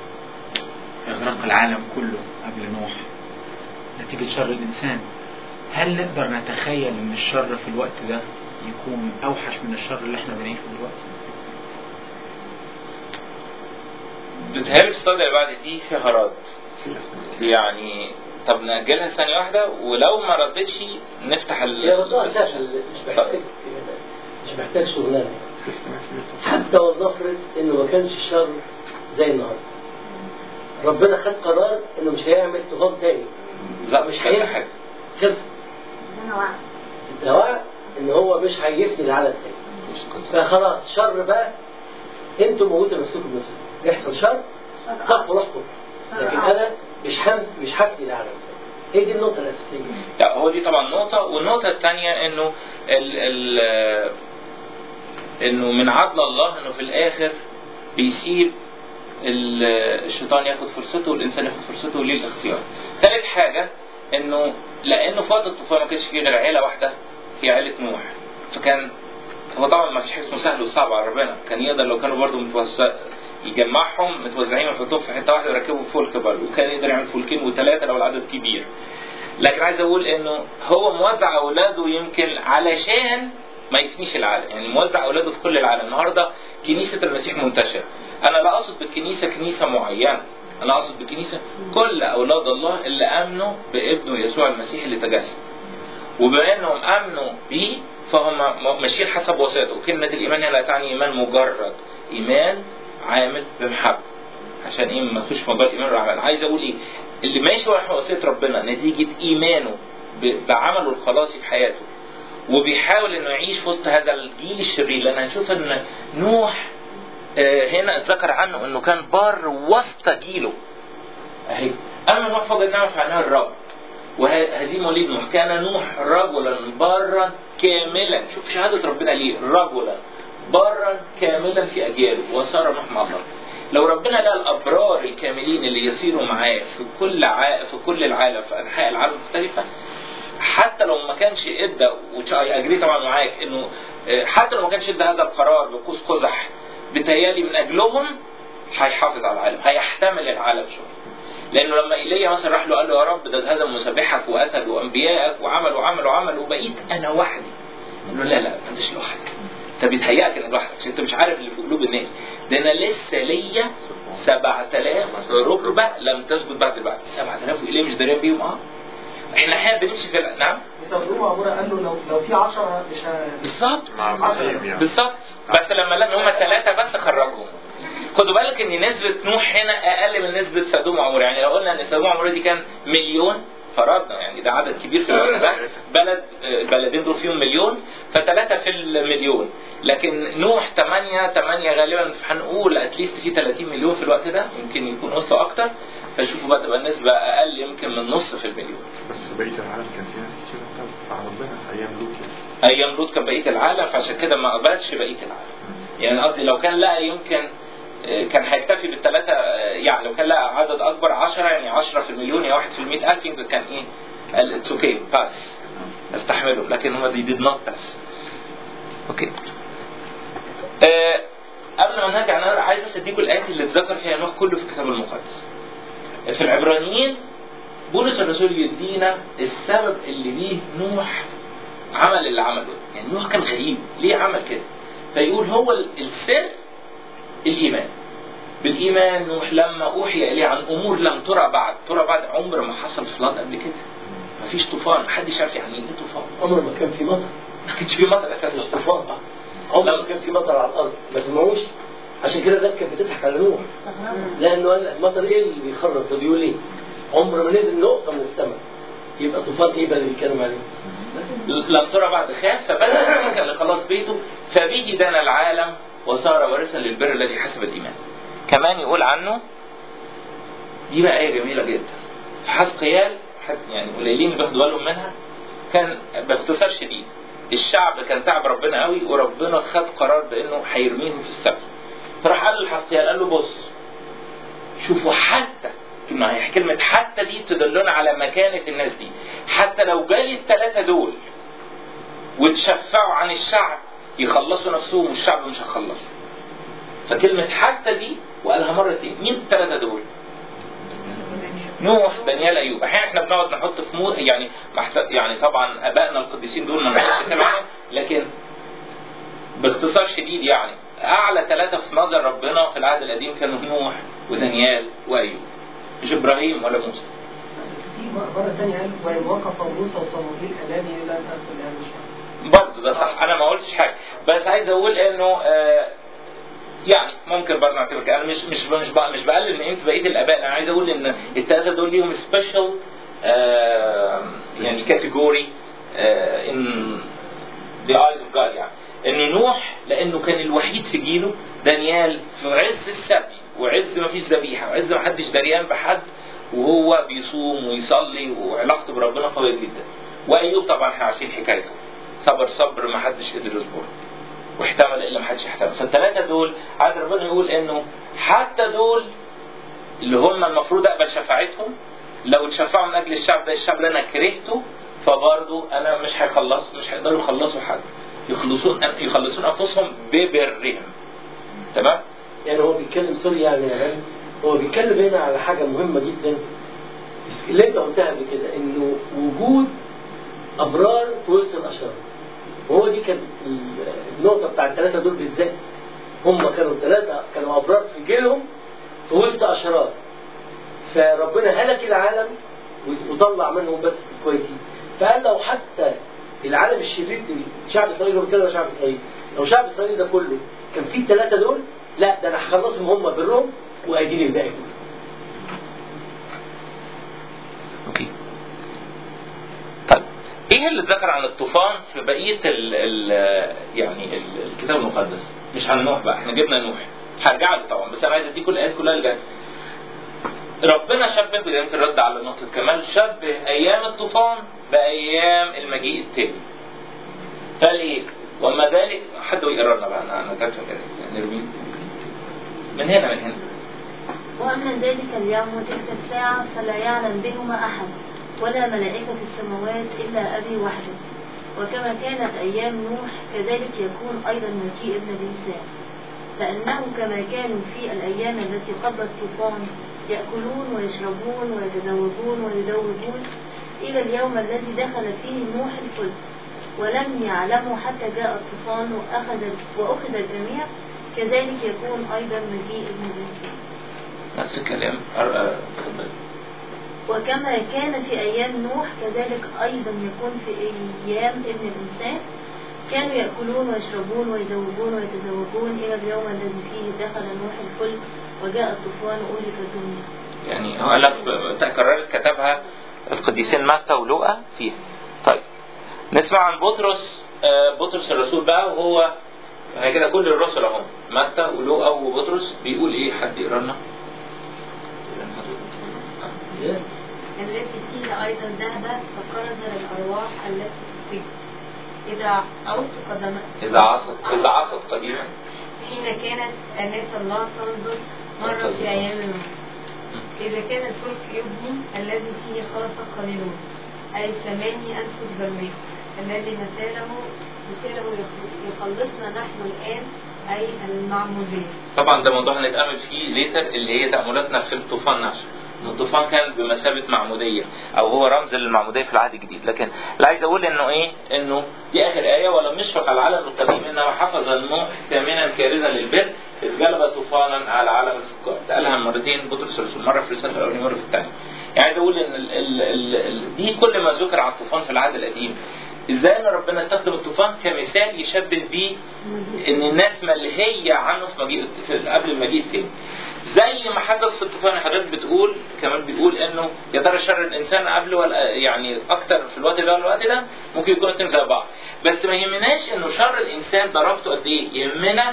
إغراق العالم كله قبل نوح نتيجة شر الإنسان هل نقدر نتخيل إن الشر في الوقت ده يكون أوحش من الشر اللي إحنا بنعيشه دلوقتي؟ بتهيألي الصيدة اللي بعد دي فيها رد يعني طب نأجلها ثانية واحدة ولو ما ردتش نفتح ال هي موضوع سهل مش محتاج مش محتاج شغلانه حتى ولنفرض انه ما كانش شر زي النهارده ربنا خد قرار انه مش هيعمل طوفان تاني لا مش مش هيعمل هينفع. حاجة خلص انا واعي الدواء ان هو مش هيفني العالم تاني فخلاص شر بقى انتوا موتوا نفسكم بنفسكم يحصل شر صفوا روحكم لكن انا مش هم مش هفني العالم تاني هي دي النقطه الاساسيه لا هو دي طبعا نقطة والنقطة الثانية انه ال ال انه من عدل الله انه في الاخر بيسيب ال- الشيطان ياخد فرصته والانسان ياخد فرصته للاختيار. ثالث حاجة انه لانه في وقت الطوفان ما كانش فيه غير عيلة واحدة هي عيلة نوح. فكان هو طبعا ما فيش حاجة اسمه سهل وصعب على ربنا، كان يقدر لو كانوا برضه متوزع يجمعهم متوزعين ويحطهم في حتة واحدة ويركبوا فلك برضه، وكان يقدر يعمل فلكين وثلاثة لو العدد كبير. لكن عايز اقول انه هو موزع اولاده يمكن علشان ما يفنيش العالم يعني موزع اولاده في كل العالم النهارده كنيسه المسيح منتشره انا لا اقصد بالكنيسه كنيسه معينه انا اقصد بالكنيسه كل اولاد الله اللي امنوا بابنه يسوع المسيح اللي تجسد وبما انهم امنوا بيه فهم م- ماشيين حسب وصيته كلمه الايمان هنا لا تعني ايمان مجرد ايمان عامل بمحبه عشان ايه ما تخش في موضوع الايمان والعمل عايز اقول ايه اللي ماشي ورا وصيه ربنا نتيجه ايمانه ب- بعمله الخلاصي في حياته وبيحاول انه يعيش في وسط هذا الجيل الشرير لان هنشوف ان نوح آه، هنا ذكر عنه انه كان بار وسط جيله اهي اما نوح فضل نعمه في عينها الرب وهذه مواليد نوح كان نوح رجلا بارا كاملا شوف شهاده ربنا ليه رجلا بارا كاملا في اجياله وصار نوح مع الله لو ربنا لقى الابرار الكاملين اللي يسيروا معاه في كل ع... في كل العالم في انحاء العالم المختلفه حتى لو ما كانش ادى اجري طبعا معاك انه آه، حتى لو ما كانش ادى هذا القرار بقوس قزح بتهيالي من اجلهم هيحافظ على العالم هيحتمل العالم شويه لانه لما ايليا مثلا راح له قال له يا رب ده هذا مسبحك وقتل وانبيائك وعمل وعمل وعمل وبقيت انا وحدي قال له لا لا ما انتش لوحدك انت بيتهيأك انك لوحدك عشان انت مش عارف اللي في قلوب الناس ده انا لسه ليا 7000 ركبه لم تسجد بعد البعث 7000 وايليا مش داريان بيهم اه احنا احيانا بنمشي في ال- نعم بيستخدموا عبورة قال له لو لو في 10 مش ه... بالظبط مع مسيح يعني بالظبط بس لما لقى ان هم ثلاثه بس خرجهم خدوا بالك ان نسبه نوح هنا اقل من نسبه سدوم وعمورة يعني لو قلنا ان سدوم وعمورة دي كان مليون فرضنا يعني ده عدد كبير في الوقت ده بلد البلدين دول فيهم مليون فثلاثة في المليون لكن نوح 8 8 غالبا هنقول اتليست في 30 مليون في الوقت ده يمكن يكون وصلوا اكتر فشوفوا بقى تبقى النسبة اقل يمكن من نص في المليون بس بقية العالم كان في ناس كتير بتاع ربنا أيام لوط يعني. ايام لوط كان بقيه العالم فعشان كده ما قبلش بقيه العالم يعني قصدي لو كان لقى يمكن آه، كان هيكتفي بالثلاثه آه، يعني لو كان لقى عدد اكبر 10 يعني 10 في المليون يا 1 في المئة الف يمكن كان ايه قال اتس اوكي باس استحمله لكن هم دي ديد نوت باس اوكي آه، قبل ما نرجع انا عايز بس اديكم الايات اللي اتذكر فيها نوح كله في الكتاب المقدس في العبرانيين بولس الرسول يدينا السبب اللي ليه نوح عمل اللي عمله يعني نوح كان غريب ليه عمل كده فيقول هو ال- السر الايمان بالايمان نوح لما اوحي اليه عن امور لم ترى بعد ترى بعد عمر ما حصل فلان قبل كده مفيش طوفان محدش عارف يعني ايه طوفان عمر ما كان في مطر ما كانش في مطر اساسا مش طوفان عمر ما كان في مطر على الارض ما سمعوش عشان كده الناس كانت بتضحك على نوح لانه قال المطر ايه اللي بيخرب ده بيقول ايه عمر ما نزل نقطه من السماء يبقى طوفان ايه بقى اللي بيتكلم عليه لم ترى بعد خاف فبدا ذلك لخلاص بيته فبه دنا العالم وصار وارثا للبر الذي حسب الايمان كمان يقول عنه دي بقى ايه جميله جدا في حسقيال حد يعني قليلين اللي بياخدوا بالهم منها كان باختصار شديد الشعب كان تعب ربنا قوي وربنا خد قرار بانه هيرميهم في السبت فراح قال للحسقيال قال له بص شوفوا حتى ما هي كلمة حتى دي تدلنا على مكانة الناس دي حتى لو جالي الثلاثة دول وتشفعوا عن الشعب يخلصوا نفسهم والشعب مش هيخلصوا فكلمة حتى دي وقالها مرتين مين الثلاثة دول؟ نوح دانيال ايوب احيانا احنا بنقعد نحط في مو يعني محت... يعني طبعا ابائنا القديسين دول ما نقدرش نتكلم عنهم لكن باختصار شديد يعني اعلى ثلاثه في نظر ربنا في العهد القديم كانوا نوح ودانيال وايوب مش ابراهيم ولا موسى بس في مرة ثانية قال وإن وقف موسى وصموئيل أمامي لا أدخل هذا الشعب برضه ده صح انا ما قلتش حاجه بس عايز اقول انه آه يعني ممكن برضه نعتبر كده. انا مش مش مش بق- مش بقلل من قيمه بقيه الاباء انا عايز اقول ان الثلاثه دول ليهم سبيشال آه يعني كاتيجوري ان the eyes of God يعني انه نوح لانه كان الوحيد في جيله دانيال في عز السبي وعز ما فيش ذبيحه وعز ما حدش دريان بحد وهو بيصوم ويصلي وعلاقته بربنا قويه جدا وايوب طبعا احنا عارفين حكايته صبر صبر ما حدش قدر يصبر واحتمل الا ما حدش احتمل فالثلاثه دول عايز ربنا يقول انه حتى دول اللي هم المفروض اقبل شفاعتهم لو اتشفعوا من اجل الشعب ده الشعب اللي انا كرهته فبرضه انا مش هيخلص مش هيقدروا يخلصوا حد يخلصون يخلصون انفسهم ببرهم تمام يعني هو بيتكلم سوري يعني يا غالي هو بيتكلم هنا على حاجة مهمة جدا اللي انت قلتها قبل كده انه وجود ابرار في وسط الاشرار وهو دي كانت ال- النقطة بتاع الثلاثة دول بالذات هم كانوا ثلاثة كانوا ابرار في جيلهم في وسط اشرار فربنا هلك العالم وطلع منهم بس كويسين فقال لو حتى العالم الشرير دي شعب اسرائيل هو بيتكلم عن شعب اسرائيل لو شعب اسرائيل ده كله كان فيه الثلاثه دول لا ده انا هخلصهم هم برهم واديني الباقي كله اوكي طيب ايه اللي ذكر عن الطوفان في بقيه ال ال يعني ال- الكتاب المقدس مش عن نوح بقى احنا جبنا نوح هرجع له طبعا بس انا عايز اديكم الايات كلها اللي جايه ربنا شبه وده يمكن رد على نقطة كمال شبه أيام الطوفان بأيام المجيء التاني. قال إيه؟ وما ذلك حد يقرا لنا بقى أنا أنا كاتبه كده نرمي من هنا من هنا. وأما ذلك اليوم وتلك الساعة فلا يعلم بهما أحد ولا ملائكة في السماوات إلا أبي وحده وكما كانت أيام نوح كذلك يكون أيضا مجيء ابن الإنسان لأنه كما كانوا في الأيام التي قبل الطوفان يأكلون ويشربون ويتزوجون ويزوجون إلى اليوم الذي دخل فيه نوح الفلك ولم يعلموا حتى جاء الطوفان وأخذ وأخذ الجميع كذلك يكون أيضا مجيء ابن الإنسان نفس الكلام أر- أر- اتفضل. وكما كان في أيام نوح كذلك أيضا يكون في أيام ابن الإنسان كانوا يأكلون ويشربون ويزوجون ويتزوجون إلى اليوم الذي فيه دخل نوح الفلك وجاء الطوفان وأهلك الدنيا يعني هو ألف تكررت كتبها القديسين متى ولوقا فيها. طيب نسمع عن بطرس آه، بطرس الرسول بقى وهو يعني كده كل الرسل اهم متى ولوقا وبطرس بيقول ايه حد يقرا لنا؟ التي فيه أيضا ذهب فكرز الأرواح التي في الطين إذا عدت قدم إذا عصت إذا عصت قديما حين كانت آنات الله تنظر مرة في أيام نوح إذا كان الفلك يبني الذي فيه خلص قليلون أي ثماني أنفس برميل الذي مثاله مثاله يخلص- يخلصنا نحن الآن أي المعمودية طبعا ده موضوع هنتأمل فيه ليتر اللي هي تأملاتنا في الطوفان نفسه إن الطوفان كان بمثابة معمودية أو هو رمز للمعمودية في العهد الجديد لكن اللي عايز أقول إنه إيه إنه دي آخر آية ولم يشفق على العالم القديم إنما حفظ النوح ثامنا كارثا للبر إذ جلب طوفانا على عالم الفجار ده قالها مرتين بطرس الرسول مرة في الرسالة الأولانية مرة في الثانية يعني عايز أقول إن ال ال ال ال دي كل ما ذكر عن الطوفان في العهد القديم ازاي ان ربنا استخدم الطوفان كمثال يشبه بيه ان الناس ملهيه عنه في مجيء في قبل المجيء التاني زي ما حدث في الطوفان حضرتك بتقول كمان بيقول انه يا ترى شر الانسان قبل ولا يعني اكتر في الوقت ده ولا الوقت ده ممكن يكون الاثنين زي بعض بس ما يهمناش انه شر الانسان درجته قد ايه يهمنا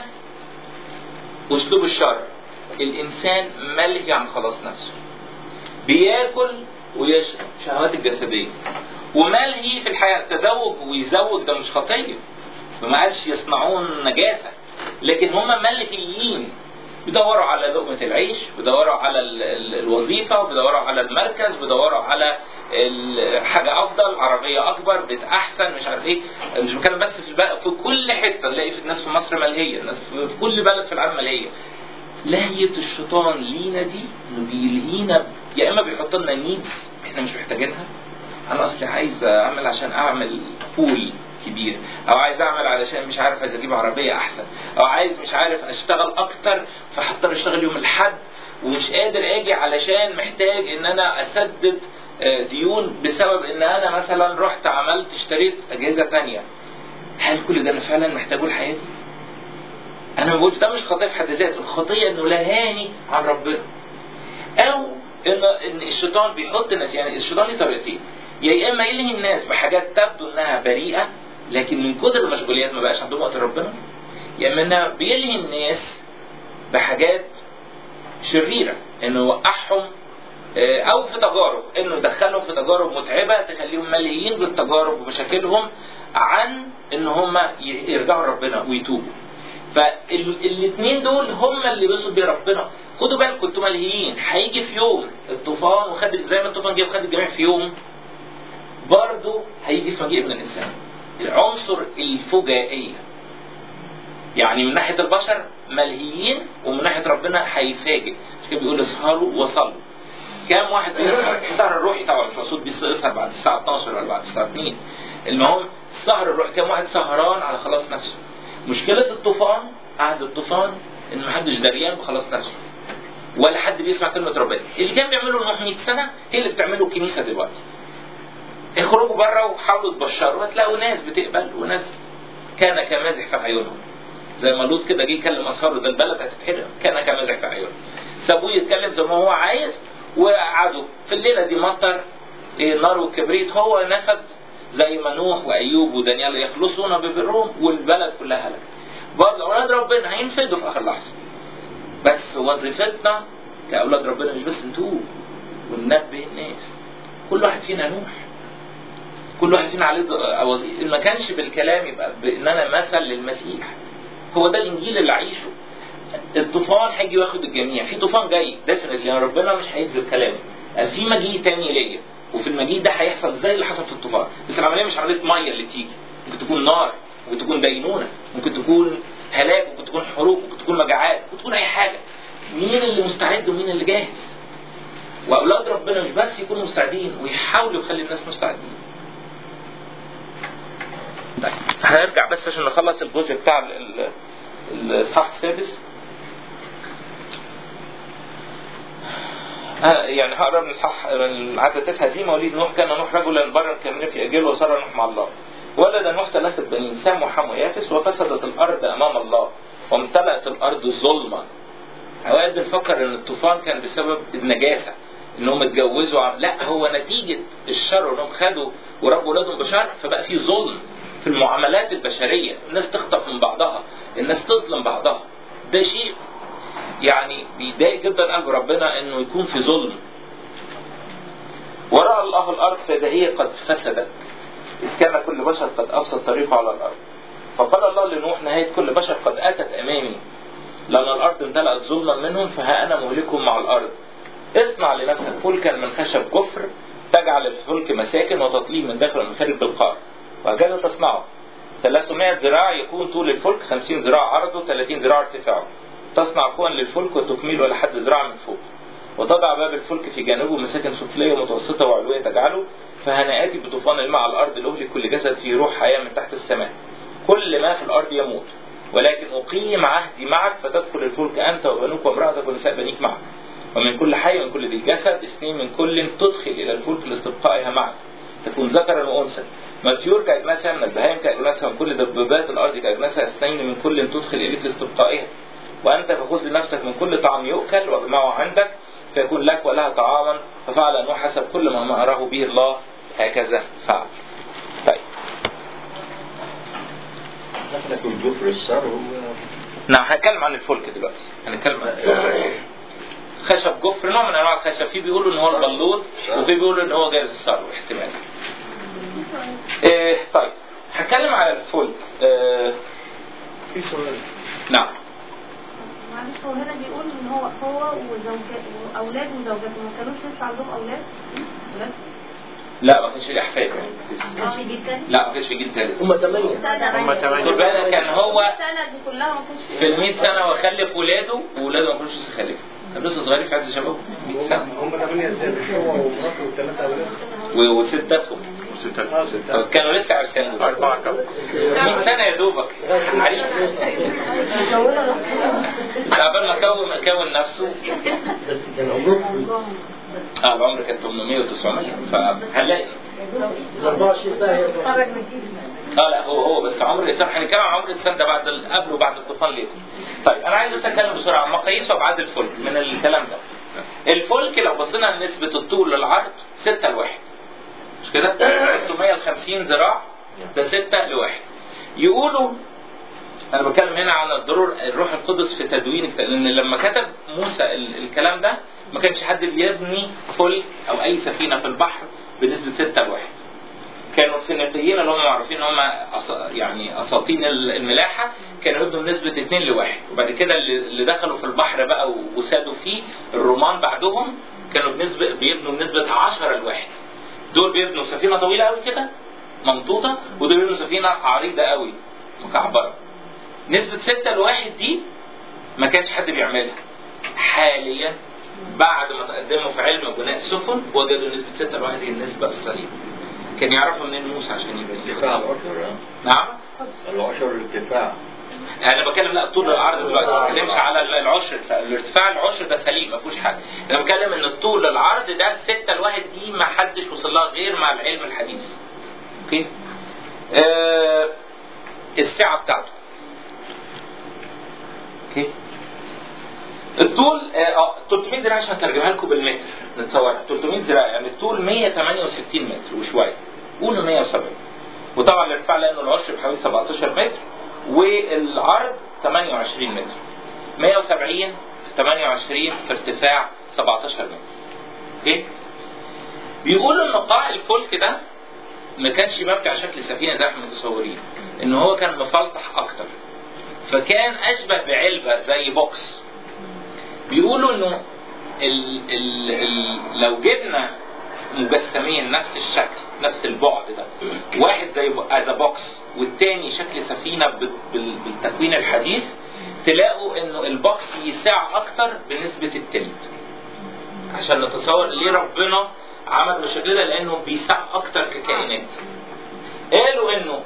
اسلوب الشر الانسان ملهي عن خلاص نفسه بياكل ويشرب شهوات الجسديه وملهي في الحياه التزوج ويزوج ده مش خطيه فما قالش يصنعون نجاسه لكن هم ملهيين بيدوروا على لقمة العيش بيدوروا على ال- ال- الوظيفة بيدوروا على المركز بيدوروا على ال- حاجة أفضل عربية أكبر بيت أحسن مش عارف إيه مش بتكلم بس في البلد في كل حتة نلاقي في الناس في مصر ملهية الناس في في كل بلد في العالم ملهية لهية الشيطان لينا دي إنه بيلهينا يا إما بيحط لنا نيدز إحنا مش محتاجينها أنا أصلي عايز أعمل عشان أعمل بول كبير او عايز اعمل علشان مش عارف عايز اجيب عربيه احسن او عايز مش عارف اشتغل اكتر فهضطر اشتغل يوم الاحد ومش قادر اجي علشان محتاج ان انا اسدد آه، ديون بسبب ان انا مثلا رحت عملت اشتريت اجهزه تانية هل كل ده انا فعلا محتاجه لحياتي؟ انا ما بقولش ده مش خطيه في حد ذاته الخطيه انه لهاني عن ربنا او ان ان الشيطان بيحط الناس يعني الشيطان ليه طريقتين يا اما يلهي الناس بحاجات تبدو انها بريئه لكن من كتر المشغوليات ما بقاش عندهم وقت ربنا يا اما انها بيلهي الناس بحاجات شريره انه يوقعهم آه، او في تجارب انه يدخلهم في تجارب متعبه تخليهم ملهيين بالتجارب ومشاكلهم عن ان هم يرجعوا لربنا ويتوبوا فالاثنين دول هم اللي بيصل بيه ربنا خدوا بالكم انتوا ملهيين هيجي في يوم الطوفان وخد زي ما الطوفان جه وخد الجميع في يوم برضه هيجي في مجيء ابن الانسان العنصر الفجائيه يعني من ناحيه البشر ملهيين ومن ناحيه ربنا هيفاجئ عشان كده بيقول اسهروا وصلوا كام واحد بيسهر السهر الروحي طبعا مش مقصود بيسهر بعد الساعه 12 ولا بعد الساعه 2 المهم السهر الروحي كام واحد سهران على خلاص نفسه مشكله الطوفان عهد الطوفان ان محدش دريان بخلاص نفسه ولا حد بيسمع كلمه ربنا اللي كان بيعمله نوح 100 سنه هي اللي بتعمله الكنيسه دلوقتي اخرجوا بره وحاولوا تبشروا هتلاقوا ناس بتقبل وناس كان كمازح في عيونهم زي ما لوط كده جه يكلم اصحابه ده البلد هتتحرق كان كمازح في عيونهم سابوه يتكلم زي ما هو عايز وقعدوا في الليله دي مطر إيه، نار وكبريت هو نفد زي ما نوح وايوب ودانيال يخلصون ببرهم والبلد كلها هلكت برضه اولاد ربنا هينفدوا في اخر لحظه بس وظيفتنا كاولاد ربنا مش بس نتوب وننبه الناس كل واحد فينا نوح كل واحد فينا عليه وظيفه ما كانش بالكلام يبقى بان انا مثل للمسيح هو ده الانجيل اللي عايشه الطوفان هيجي واخد الجميع في طوفان جاي ديفنتلي يعني ربنا مش هيكذب كلامه قال في مجيء تاني ليا وفي المجيء ده هيحصل زي اللي حصل في الطوفان بس العمليه مش عمليه ميه اللي تيجي ممكن تكون نار ممكن تكون دينونه ممكن تكون هلاك ممكن تكون حروب ممكن تكون مجاعات ممكن تكون اي حاجه مين اللي مستعد ومين اللي جاهز واولاد ربنا مش بس يكونوا مستعدين ويحاولوا يخلي الناس مستعدين طيب هنرجع بس عشان نخلص الجزء بتاع ال- ال- الاصحاح السادس ها- يعني هقرا من الاصحاح من العدد تسعة هزيمة مواليد نوح كان نوح رجلا برا كاملا في اجل وصار نوح مع الله ولد نوح ثلاثة بنين سام وحم ويافس وفسدت الارض امام الله وامتلأت الارض ظلما اوقات بنفكر ان الطوفان كان بسبب النجاسة انهم اتجوزوا عم... لا هو نتيجة الشر انهم خدوا وربوا ولادهم بشر فبقى في ظلم في المعاملات البشرية الناس تخطف من بعضها الناس تظلم بعضها ده شيء يعني بيضايق جدا قلب ربنا انه يكون في ظلم ورأى الله الارض فإذا هي قد فسدت إذ كان كل بشر قد أفسد طريقه على الأرض فقال الله لنوح نهاية كل بشر قد أتت أمامي لأن الأرض امتلأت ظلما منهم فها أنا مهلكهم مع الأرض اصنع لنفسك فلكا من خشب جفر تجعل الفلك مساكن وتطليه من داخل المخارج بالقار وهكذا تصنعه 300 ذراع يكون طول الفلك 50 ذراع عرضه 30 ذراع ارتفاعه تصنع كون للفلك وتكمله لحد ذراع من فوق وتضع باب الفلك في جانبه مساكن سفلية متوسطة وعلوية تجعله فهنآتي بطوفان الماء على الأرض لأهلك كل جسد فيه روح حياة من تحت السماء كل ما في الأرض يموت ولكن أقيم عهدي معك فتدخل الفلك أنت وبنوك وامرأتك ونساء بنيك معك ومن كل حي من كل ذي جسد اثنين من كل تدخل إلى الفلك لاستبقائها معك تكون ذكرا وأنثى ما الطيور كأجناسها من البهائم كأجناسها من كل دبابات الأرض كأجناسها اثنين من كل تدخل إليك لاستبقائها وأنت فخذ لنفسك من كل طعام يؤكل واجمعه عندك فيكون لك ولها طعاما ففعل نوح حسب كل ما أمره به الله هكذا فعل طيب دخلت الجفر السر نعم هنتكلم عن الفلك دلوقتي هنتكلم عن الفلك خشب جفر نوع من انواع الخشب في بيقولوا ان هو البلوط وفي بيقولوا ان هو جايز الثروه احتمال إيه طيب هتكلم على الفلك إيه في سؤال نعم معلش هو هنا بيقول ان هو هو وزوجته واولاده وزوجته ما كانوش لسه عندهم اولاد بس لا ما كانش ليه احفاد كانش في جيل تاني لا ما كانش في جيل ثالث هم ثمانية هم ثمانية. يبقى كان هو السنة دي كلها ما كانش في ال 100 سنه وخلف ولاده وولاده ما كانوش لسه خلفوا كانوا لسه صغيرين في عز شبابهم 100 سنه هم ثمانية ازاي مش هو ومراته والثلاثة أولاد و- وستاتهم اه ستة كانوا لسه عرسان أربعة كم 100 سنه يا دوبك عريس بس قبل ما كون كون نفسه بس كان عمرهم اه العمر كان 800 و900 فهنلاقي ال 24 سنه هي خرج من جيل اه لا هو هو بس عمر الانسان هنتكلم عن عمر الانسان ده بعد ال- قبل وبعد الطوفان ليه طيب انا عايز بس اتكلم بسرعه عن مقاييس وابعاد الفلك من الكلام ده الفلك لو بصينا لنسبه الطول للعرض 6 لواحد مش كده 350 ذراع ده 6 لواحد يقولوا انا بتكلم هنا عن الضرور الروح القدس في تدوين الكتاب لان لما كتب موسى ال- الكلام ده ما كانش حد بيبني فلك او اي سفينه في البحر بنسبه 6 لواحد كانوا الفينيقيين اللي هم معروفين ان هم أس- يعني اساطين ال- الملاحه كانوا يبنوا بنسبه 2 لواحد وبعد كده اللي اللي دخلوا في البحر بقى و- وسادوا فيه الرومان بعدهم كانوا بنسبه بيبنوا بنسبه 10 لواحد دول بيبنوا سفينه طويله قوي كده ممطوطه ودول بيبنوا سفينه عريضه قوي مكعبره نسبه 6 لواحد دي ما كانش حد بيعملها حاليا بعد ما تقدموا في علم بناء السفن وجدوا نسبه 6 لواحد هي النسبه السليمه كان يعرفوا منين موسى عشان يبني ارتفاع العشر ها؟ نعم العشر ارتفاع انا بتكلم لا طول العرض دلوقتي ما بتكلمش على العشر الارتفاع العشر ده سليم ما فيهوش حاجه انا بتكلم ان الطول العرض ده الستة الواحد دي ما حدش وصل لها غير مع العلم الحديث اوكي آه السعه بتاعته اوكي الطول اه آه، 300 ذراع عشان اترجمها لكم بالمتر نتصور 300 ذراع يعني الطول 168 متر وشويه قولوا 170 وطبعا الارتفاع لانه العشر بحوالي 17 متر والعرض 28 متر 170 في 28 في ارتفاع 17 متر اوكي بيقولوا ان قاع الفلك ده ما كانش مبني على شكل سفينه زي ما احنا متصورين ان هو كان مفلطح اكتر فكان اشبه بعلبه زي بوكس بيقولوا انه ال ال ال لو جبنا مجسمين نفس الشكل نفس البعد ده واحد زي از بوكس والتاني شكل سفينه بال- بال- بالتكوين الحديث تلاقوا انه البوكس يساع اكتر بنسبه التلت عشان نتصور ليه ربنا عمل بالشكل ده لانه بيساع اكتر ككائنات قالوا انه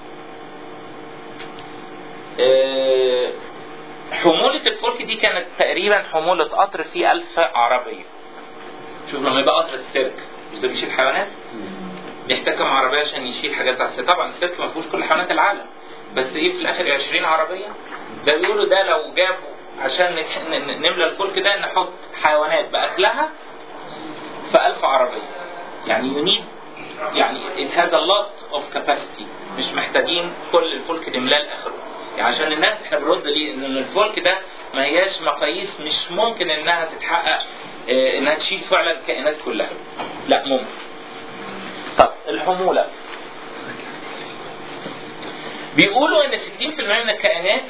آه، حمولة الفلك دي كانت تقريبا حمولة قطر فيه ألف عربية شوف لما يبقى قطر السيرك مش ده بيشيل حيوانات بيحتاج كم عربية عشان يشيل حاجات بتاعت السيرك طبعا السيرك ما فيهوش كل حيوانات العالم بس ايه في الاخر 20 عربية ده بيقولوا ده لو جابوا عشان نح- ن- ن- نملى الفلك ده نحط حيوانات بأكلها في 1000 عربية يعني ينيد يعني it has a lot of capacity مش محتاجين كل الفلك نملاه لاخره يعني عشان الناس احنا بنرد ليه ان الفلك ده ما هياش مقاييس مش ممكن انها تتحقق اه، انها تشيل فعلا الكائنات كلها لا ممكن طب الحمولة بيقولوا ان 60% من الكائنات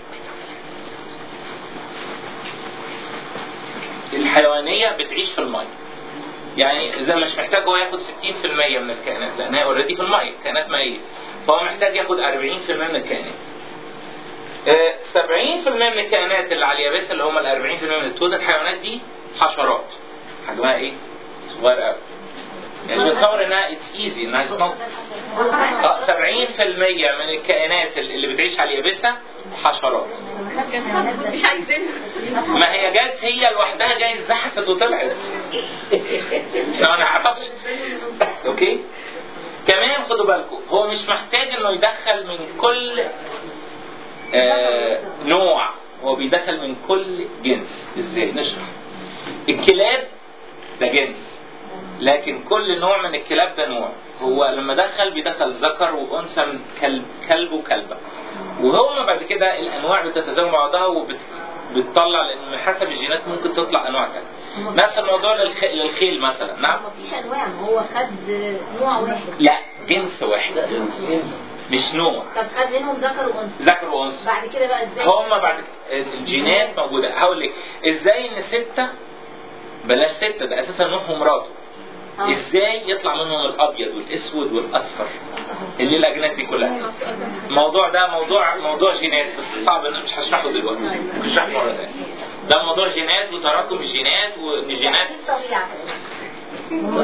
الحيوانية بتعيش في المية يعني اذا مش محتاج هو ياخد 60% من الكائنات لان هي اوريدي في الميه كائنات مائيه فهو محتاج ياخد 40% من الكائنات آه، 70% من الكائنات اللي على اليابسه اللي هم ال 40% من التوتال الحيوانات دي حشرات حجمها ايه؟ صغير قوي يعني بتصور انها اتس ايزي انها اسمها آه، 70% من الكائنات اللي بتعيش على اليابسه حشرات مش عايزين ما هي جايز هي لوحدها جايز زحفت وطلعت ما انا اعرفش اوكي كمان خدوا بالكم هو مش محتاج انه يدخل من كل آه نوع هو بيدخل من كل جنس ازاي نشرح الكلاب ده جنس لكن كل نوع من الكلاب ده نوع هو لما دخل بيدخل ذكر وانثى من كلب كلب وكلبه وهو بعد كده الانواع بتتزامن بعضها وبتطلع لان من حسب الجينات ممكن تطلع انواع تانية نفس الموضوع للخ... للخيل مثلا نعم مفيش انواع ما هو خد نوع واحد لا جنس واحد مش نوع طب خد منهم ذكر وانثى ذكر وانثى بعد كده بقى ازاي هم بعد الجينات موجوده هقول لك ازاي ان سته بلاش سته ده اساسا نوح ومراته آه. ازاي يطلع منهم الابيض والاسود والاصفر اللي الاجناس دي كلها الموضوع ده موضوع موضوع جينات بس صعب انا مش هشرحه دلوقتي مش هشرحه مره ثانيه ده موضوع جينات وتراكم الجينات وان الجينات الطبيعة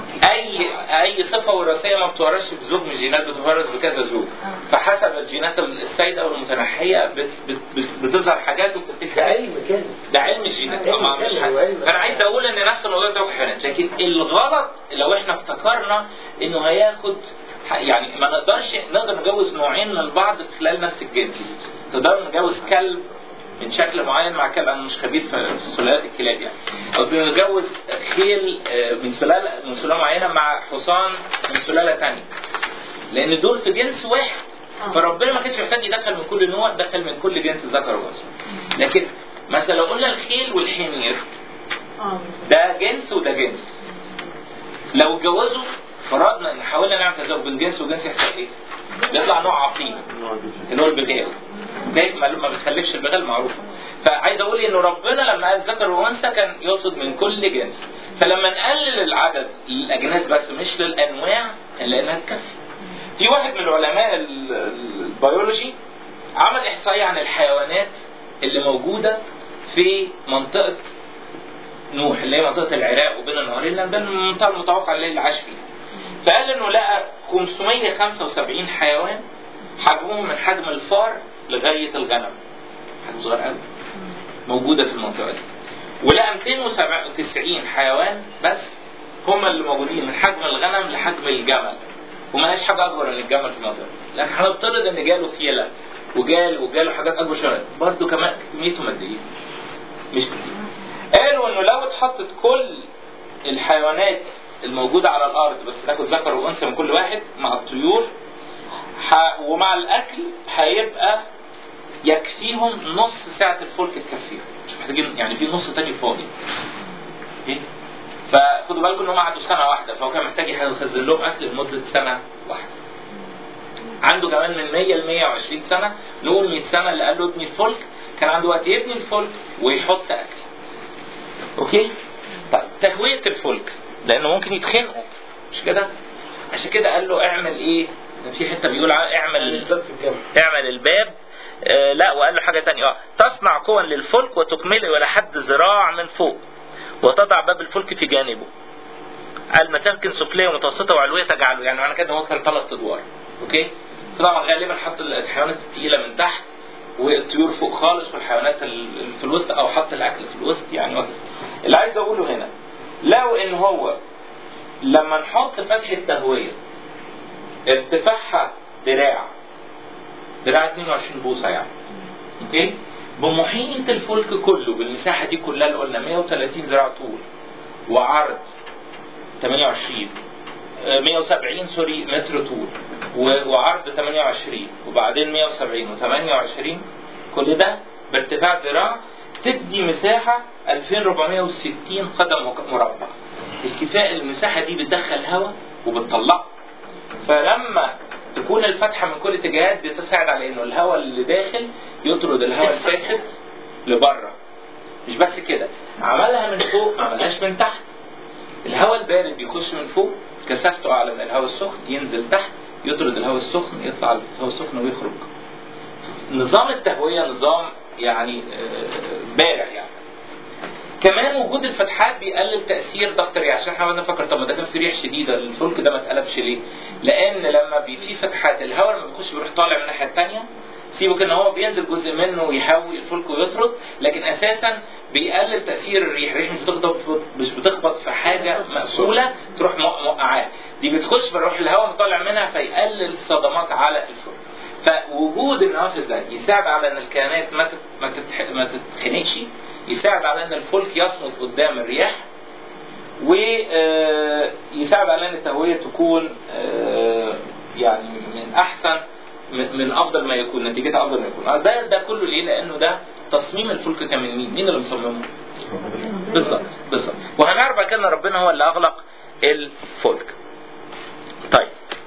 اي اي صفه وراثيه ما بتورثش بزوج من الجينات بتورث بكذا زوج فحسب الجينات السيده والمتنحيه بت بت بت بتظهر حاجات وبتبتدي ده علم كامل ده علم الجينات علم طبعا مش كامل حاجة. وعلم- فانا عايز اقول ان نفس الموضوع ده في الحيوانات لكن الغلط لو احنا افتكرنا انه هياخد ح- يعني ما نقدرش نقدر نجوز نوعين من بعض في خلال نفس الجنس تقدر نجوز كلب من شكل معين مع كلب انا مش خبير في في سلالات الكلاب يعني او بنجوز خيل آه، من سلاله من سلاله معينه مع حصان من سلاله ثانيه لان دول في جنس واحد فربنا ما كانش محتاج يدخل من كل نوع دخل من كل جنس ذكر وانثى لكن مثلا لو قلنا الخيل والحمير اه ده جنس وده جنس لو اتجوزوا فرضنا ان حاولنا نعمل تزاوج بين جنس وجنس يحصل ايه؟ بيطلع نوع عقيم اللي هو البغال اوكي ما ما بتخلفش البغال معروفه فعايز اقول انه ربنا لما قال ذكر وانثى كان يقصد من كل جنس فلما نقلل العدد للاجناس بس مش للانواع لانها تكفي في واحد من علماء ال- ال- البيولوجي عمل احصائيه عن الحيوانات اللي موجوده في منطقه نوح اللي هي منطقه العراق وبين النهرين لان ده المنطقه المتوقع اللي اللي عاش فيها فقال انه لقى 575 حيوان حجمهم من حجم الفار لغايه الغنم حجم صغير قوي موجوده في المنطقه دي ولقى 297 حيوان بس هم اللي موجودين من حجم الغنم لحجم الجمل وما لقاش حاجه اكبر من الجمل في المنطقه لكن هنفترض ان جاله فيله وجال وجاله حاجات اكبر شويه برضه كمان كميتهم قد ايه؟ مش كتير قالوا انه لو اتحطت كل الحيوانات الموجودة على الأرض بس تاخد ذكر وأنثى من كل واحد مع الطيور ح... ومع الأكل هيبقى يكفيهم نص ساعة الفلك تكفيهم مش محتاجين يعني في نص تاني فاضي أوكي؟ فخدوا بالكم ان هم قعدوا سنة واحدة فهو كان محتاج يخزن لهم أكل لمدة سنة واحدة عنده كمان من 100 ل 120 سنة نقول 100 سنة اللي قال له ابني الفلك كان عنده وقت يبني الفلك ويحط أكل اوكي طيب تهوية الفلك لانه ممكن يتخنقوا مش كده عشان كده قال له اعمل ايه في حته بيقول ع- اعمل الباب في الجنب اعمل الباب آه لا وقال له حاجه تانية اه تصنع كون للفلك وتكمله الى حد ذراع من فوق وتضع باب الفلك في جانبه المساكن سفليه ومتوسطه وعلويه تجعله يعني معنى كده إن هو كان ثلاث ادوار اوكي طبعا غالبا حط الحيوانات الثقيله من تحت والطيور فوق خالص والحيوانات ال- في الوسط او حط الاكل في الوسط يعني وكده. اللي عايز اقوله هنا لو ان هو لما نحط فتحه تهويه ارتفاعها دراع دراع 22 بوصه يعني اوكي بمحيط الفلك كله بالمساحه دي كلها اللي قلنا 130 ذراع طول وعرض 28 آه، 170 سوري متر طول و- وعرض 28 وبعدين 170 و28 كل ده بارتفاع ذراع تدي مساحة 2460 قدم مك- مربع الكفاءة المساحة دي بتدخل هواء وبتطلعه فلما تكون الفتحة من كل اتجاهات بتساعد على انه الهواء اللي داخل يطرد الهواء الفاسد لبره مش بس كده عملها من فوق ما عملهاش من تحت الهواء البارد بيخش من فوق كثافته اعلى من الهواء السخن ينزل تحت يطرد الهواء السخن يطلع الهواء السخن ويخرج نظام التهوية نظام يعني آه، بارع يعني كمان وجود الفتحات بيقلل تاثير ضغط الرياح عشان احنا قعدنا نفكر طب ما ده كان في رياح شديده الفلك ده ما اتقلبش ليه؟ لان لما بي في فتحات الهواء لما بيخش بيروح طالع من الناحيه الثانيه سيبك ان هو بينزل جزء منه ويهوي الفلك ويطرد لكن اساسا بيقلل تاثير الريح الريح مش بتخبط مش بتخبط في حاجه مقفوله تروح مو- موقعاها دي بتخش بيروح الهواء مطلع منها فيقلل الصدمات على الفلك فوجود النوافذ ده يساعد على ان الكائنات ما تت- ما تتح- ما تتخنقش يساعد على ان الفلك يصمد قدام الرياح ويساعد على ان التهويه تكون آه، يعني من احسن من من افضل ما يكون نتيجتها افضل ما يكون آه، ده ده كله ليه؟ لانه ده تصميم الفلك كان من مين؟ مين اللي مصممه؟ بالظبط بالظبط وهنعرف بعد كده ان ربنا هو اللي اغلق الفلك. طيب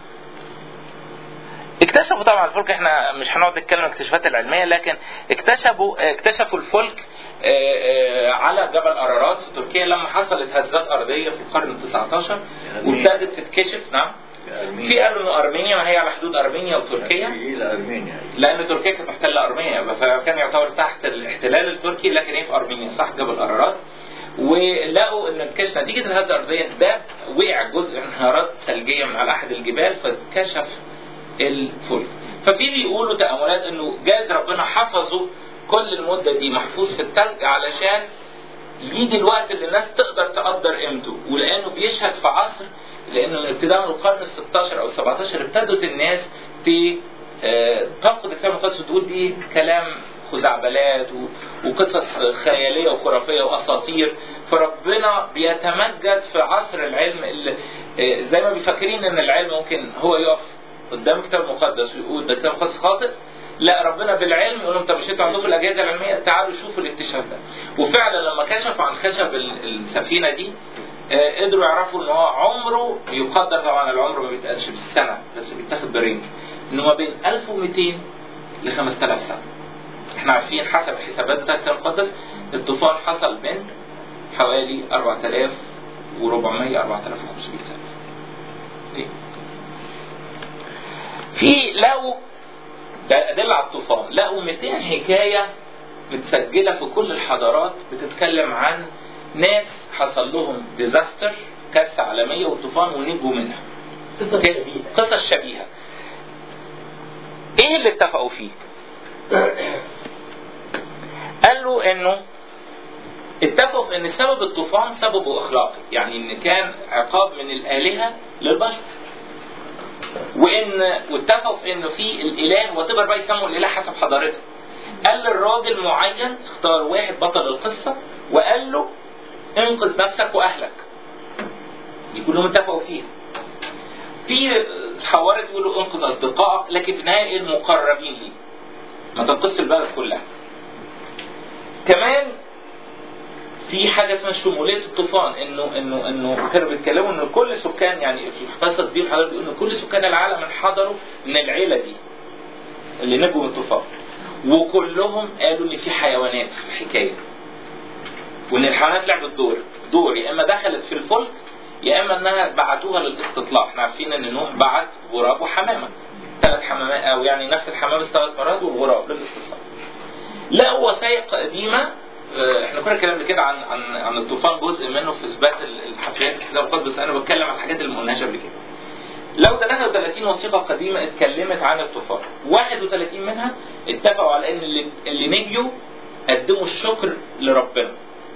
اكتشفوا طبعا الفلك احنا مش هنقعد نتكلم عن الاكتشافات العلميه لكن اكتشفوا اكتشفوا الفلك آه، آه، على جبل ارارات في تركيا لما حصلت هزات ارضيه في القرن ال 19 وابتدت تتكشف نعم في قالوا ان ارمينيا ما هي على حدود ارمينيا وتركيا الى ارمينيا لان تركيا كانت محتله ارمينيا فكان يعتبر تحت الاحتلال التركي لكن هي في ارمينيا صح جبل ارارات ولقوا ان الكشف نتيجه الهزه الارضيه داب وقع جزء انهيارات ثلجيه من على احد الجبال فاتكشف الفلك ففي بيقولوا تاملات انه جاز ربنا حفظه كل المده دي محفوظ في الثلج علشان يجي الوقت اللي الناس تقدر تقدر قيمته ولانه بيشهد في عصر لانه من ابتداء من القرن ال 16 او ال 17 ابتدت الناس ت آه، تنقد الكتاب المقدس وتقول دي كلام خزعبلات و- وقصص خياليه وخرافيه واساطير فربنا بيتمجد في عصر العلم اللي آه، زي ما بيفكرين ان العلم ممكن هو يقف قدام الكتاب المقدس ويقول ده كتاب مقدس خاطئ لا ربنا بالعلم يقول لهم طب مش انتوا عندكم الاجهزه العلميه تعالوا شوفوا الاكتشاف ده وفعلا لما كشفوا عن خشب ال- السفينه دي آه، قدروا يعرفوا ان هو عمره يقدر طبعا العمر ما بيتقالش بالسنه بس بيتاخد برينج انه ما بين 1200 ل 5000 سنه احنا عارفين حسب الحسابات بتاعت الكتاب المقدس الطوفان حصل من حوالي 4400 4500 سنه إيه؟ في لقوا ده أدلة على الطوفان لقوا 200 حكاية متسجلة في كل الحضارات بتتكلم عن ناس حصل لهم ديزاستر كارثة عالمية وطوفان ونجوا منها قصص أوكي؟ شبيهة قصص شبيهة ايه اللي اتفقوا فيه قالوا انه اتفقوا في ان سبب الطوفان سببه اخلاقي يعني ان كان عقاب من الالهه للبشر وان واتفقوا في انه في الاله وتقدر بقى يسموا الاله حسب حضارته قال للراجل معين اختار واحد بطل القصه وقال له انقذ نفسك واهلك دي كلهم اتفقوا فيها في حوارت يقولوا انقذ اصدقائك لكن في النهايه المقربين ليه ما تنقذش البلد كلها كمان في حاجه اسمها شموليه الطوفان انه انه انه كانوا بيتكلموا ان كل سكان يعني في القصص دي الحضاره بيقولوا ان كل سكان العالم انحدروا من العيله دي اللي نجوا من الطوفان وكلهم قالوا ان في حيوانات في الحكايه وان الحيوانات لعبت دور دور يا اما دخلت في الفلك يا اما انها بعتوها للاستطلاع احنا عارفين ان نوح بعت غراب وحمامه ثلاث حمامات او يعني نفس الحمام ثلاث مرات والغراب للاستطلاع لقوا وثائق قديمه آه، احنا كنا اتكلمنا كده عن عن عن الطوفان جزء منه في اثبات ال- الحفريات في الكتاب المقدس بس انا بتكلم عن الحاجات اللي ما قلناش قبل كده. لو 33 وثيقه قديمه اتكلمت عن الطوفان 31 منها اتفقوا على ان اللي, اللي نجوا قدموا الشكر لربنا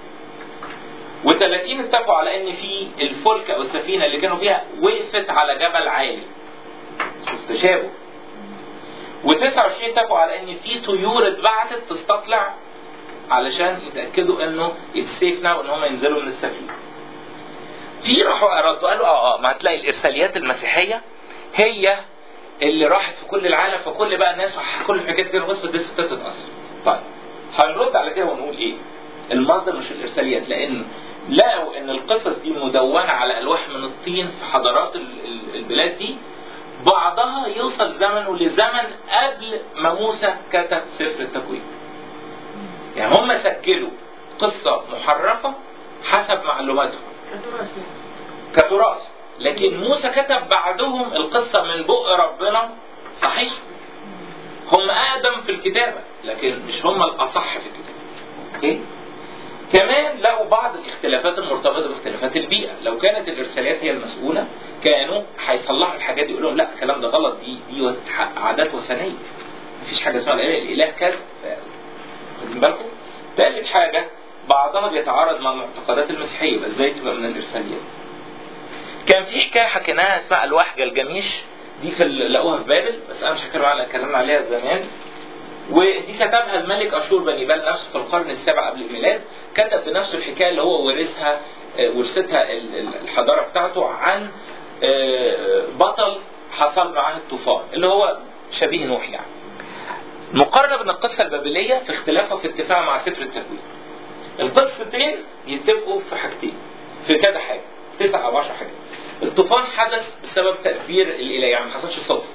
و30 اتفقوا على ان في الفلك او السفينه اللي كانوا فيها وقفت على جبل عالي شوف تشابه و29 اتفقوا على ان في طيور اتبعتت تستطلع علشان يتاكدوا انه السيف ناو ان هم ينزلوا من السفينه في راحوا ردوا قالوا اه اه ما هتلاقي الارساليات المسيحيه هي اللي راحت في كل العالم فكل بقى الناس كل الحكايات دي وصفت بس تتاثر طيب هنرد على كده ونقول ايه المصدر مش الارساليات لان لقوا ان القصص دي مدونه على الواح من الطين في حضارات ال- ال- البلاد دي بعضها يوصل زمنه لزمن قبل ما موسى كتب سفر التكوين يعني هم سجلوا قصة محرفة حسب معلوماتهم كتراث يعني. كتراث لكن موسى كتب بعدهم القصة من بق ربنا صحيح هم أقدم في الكتابة لكن مش هم الأصح في الكتابة أوكي؟ كمان لقوا بعض الاختلافات المرتبطة باختلافات البيئة لو كانت الإرساليات هي المسؤولة كانوا هيصلحوا الحاجات دي يقولوا لهم لا الكلام ده غلط دي دي عادات وثنية مفيش حاجة اسمها الإله الإله كذا واخدين بالكم؟ ثالث حاجة بعضها بيتعارض مع المعتقدات المسيحية يبقى ازاي تبقى من الإرساليات كان في حكايه حكيناها اسمها الواح جلجميش دي في ال- لقوها في بابل بس انا مش هتكلم عنها اتكلمنا عليها زمان ودي كتبها الملك اشور بني بال نفسه في القرن السابع قبل الميلاد كتب في نفسه الحكايه اللي هو ورثها آه، ورثتها ال- ال- الحضاره بتاعته عن آه، بطل حصل معاه الطوفان اللي هو شبيه نوح يعني مقارنه بين القصه البابليه في اختلافها في اتفاقها مع سفر التكوين القصتين يتفقوا في حاجتين في كذا حاجه تسع او 10 حاجات الطوفان حدث بسبب تدبير الاله يعني ما حصلش صدفه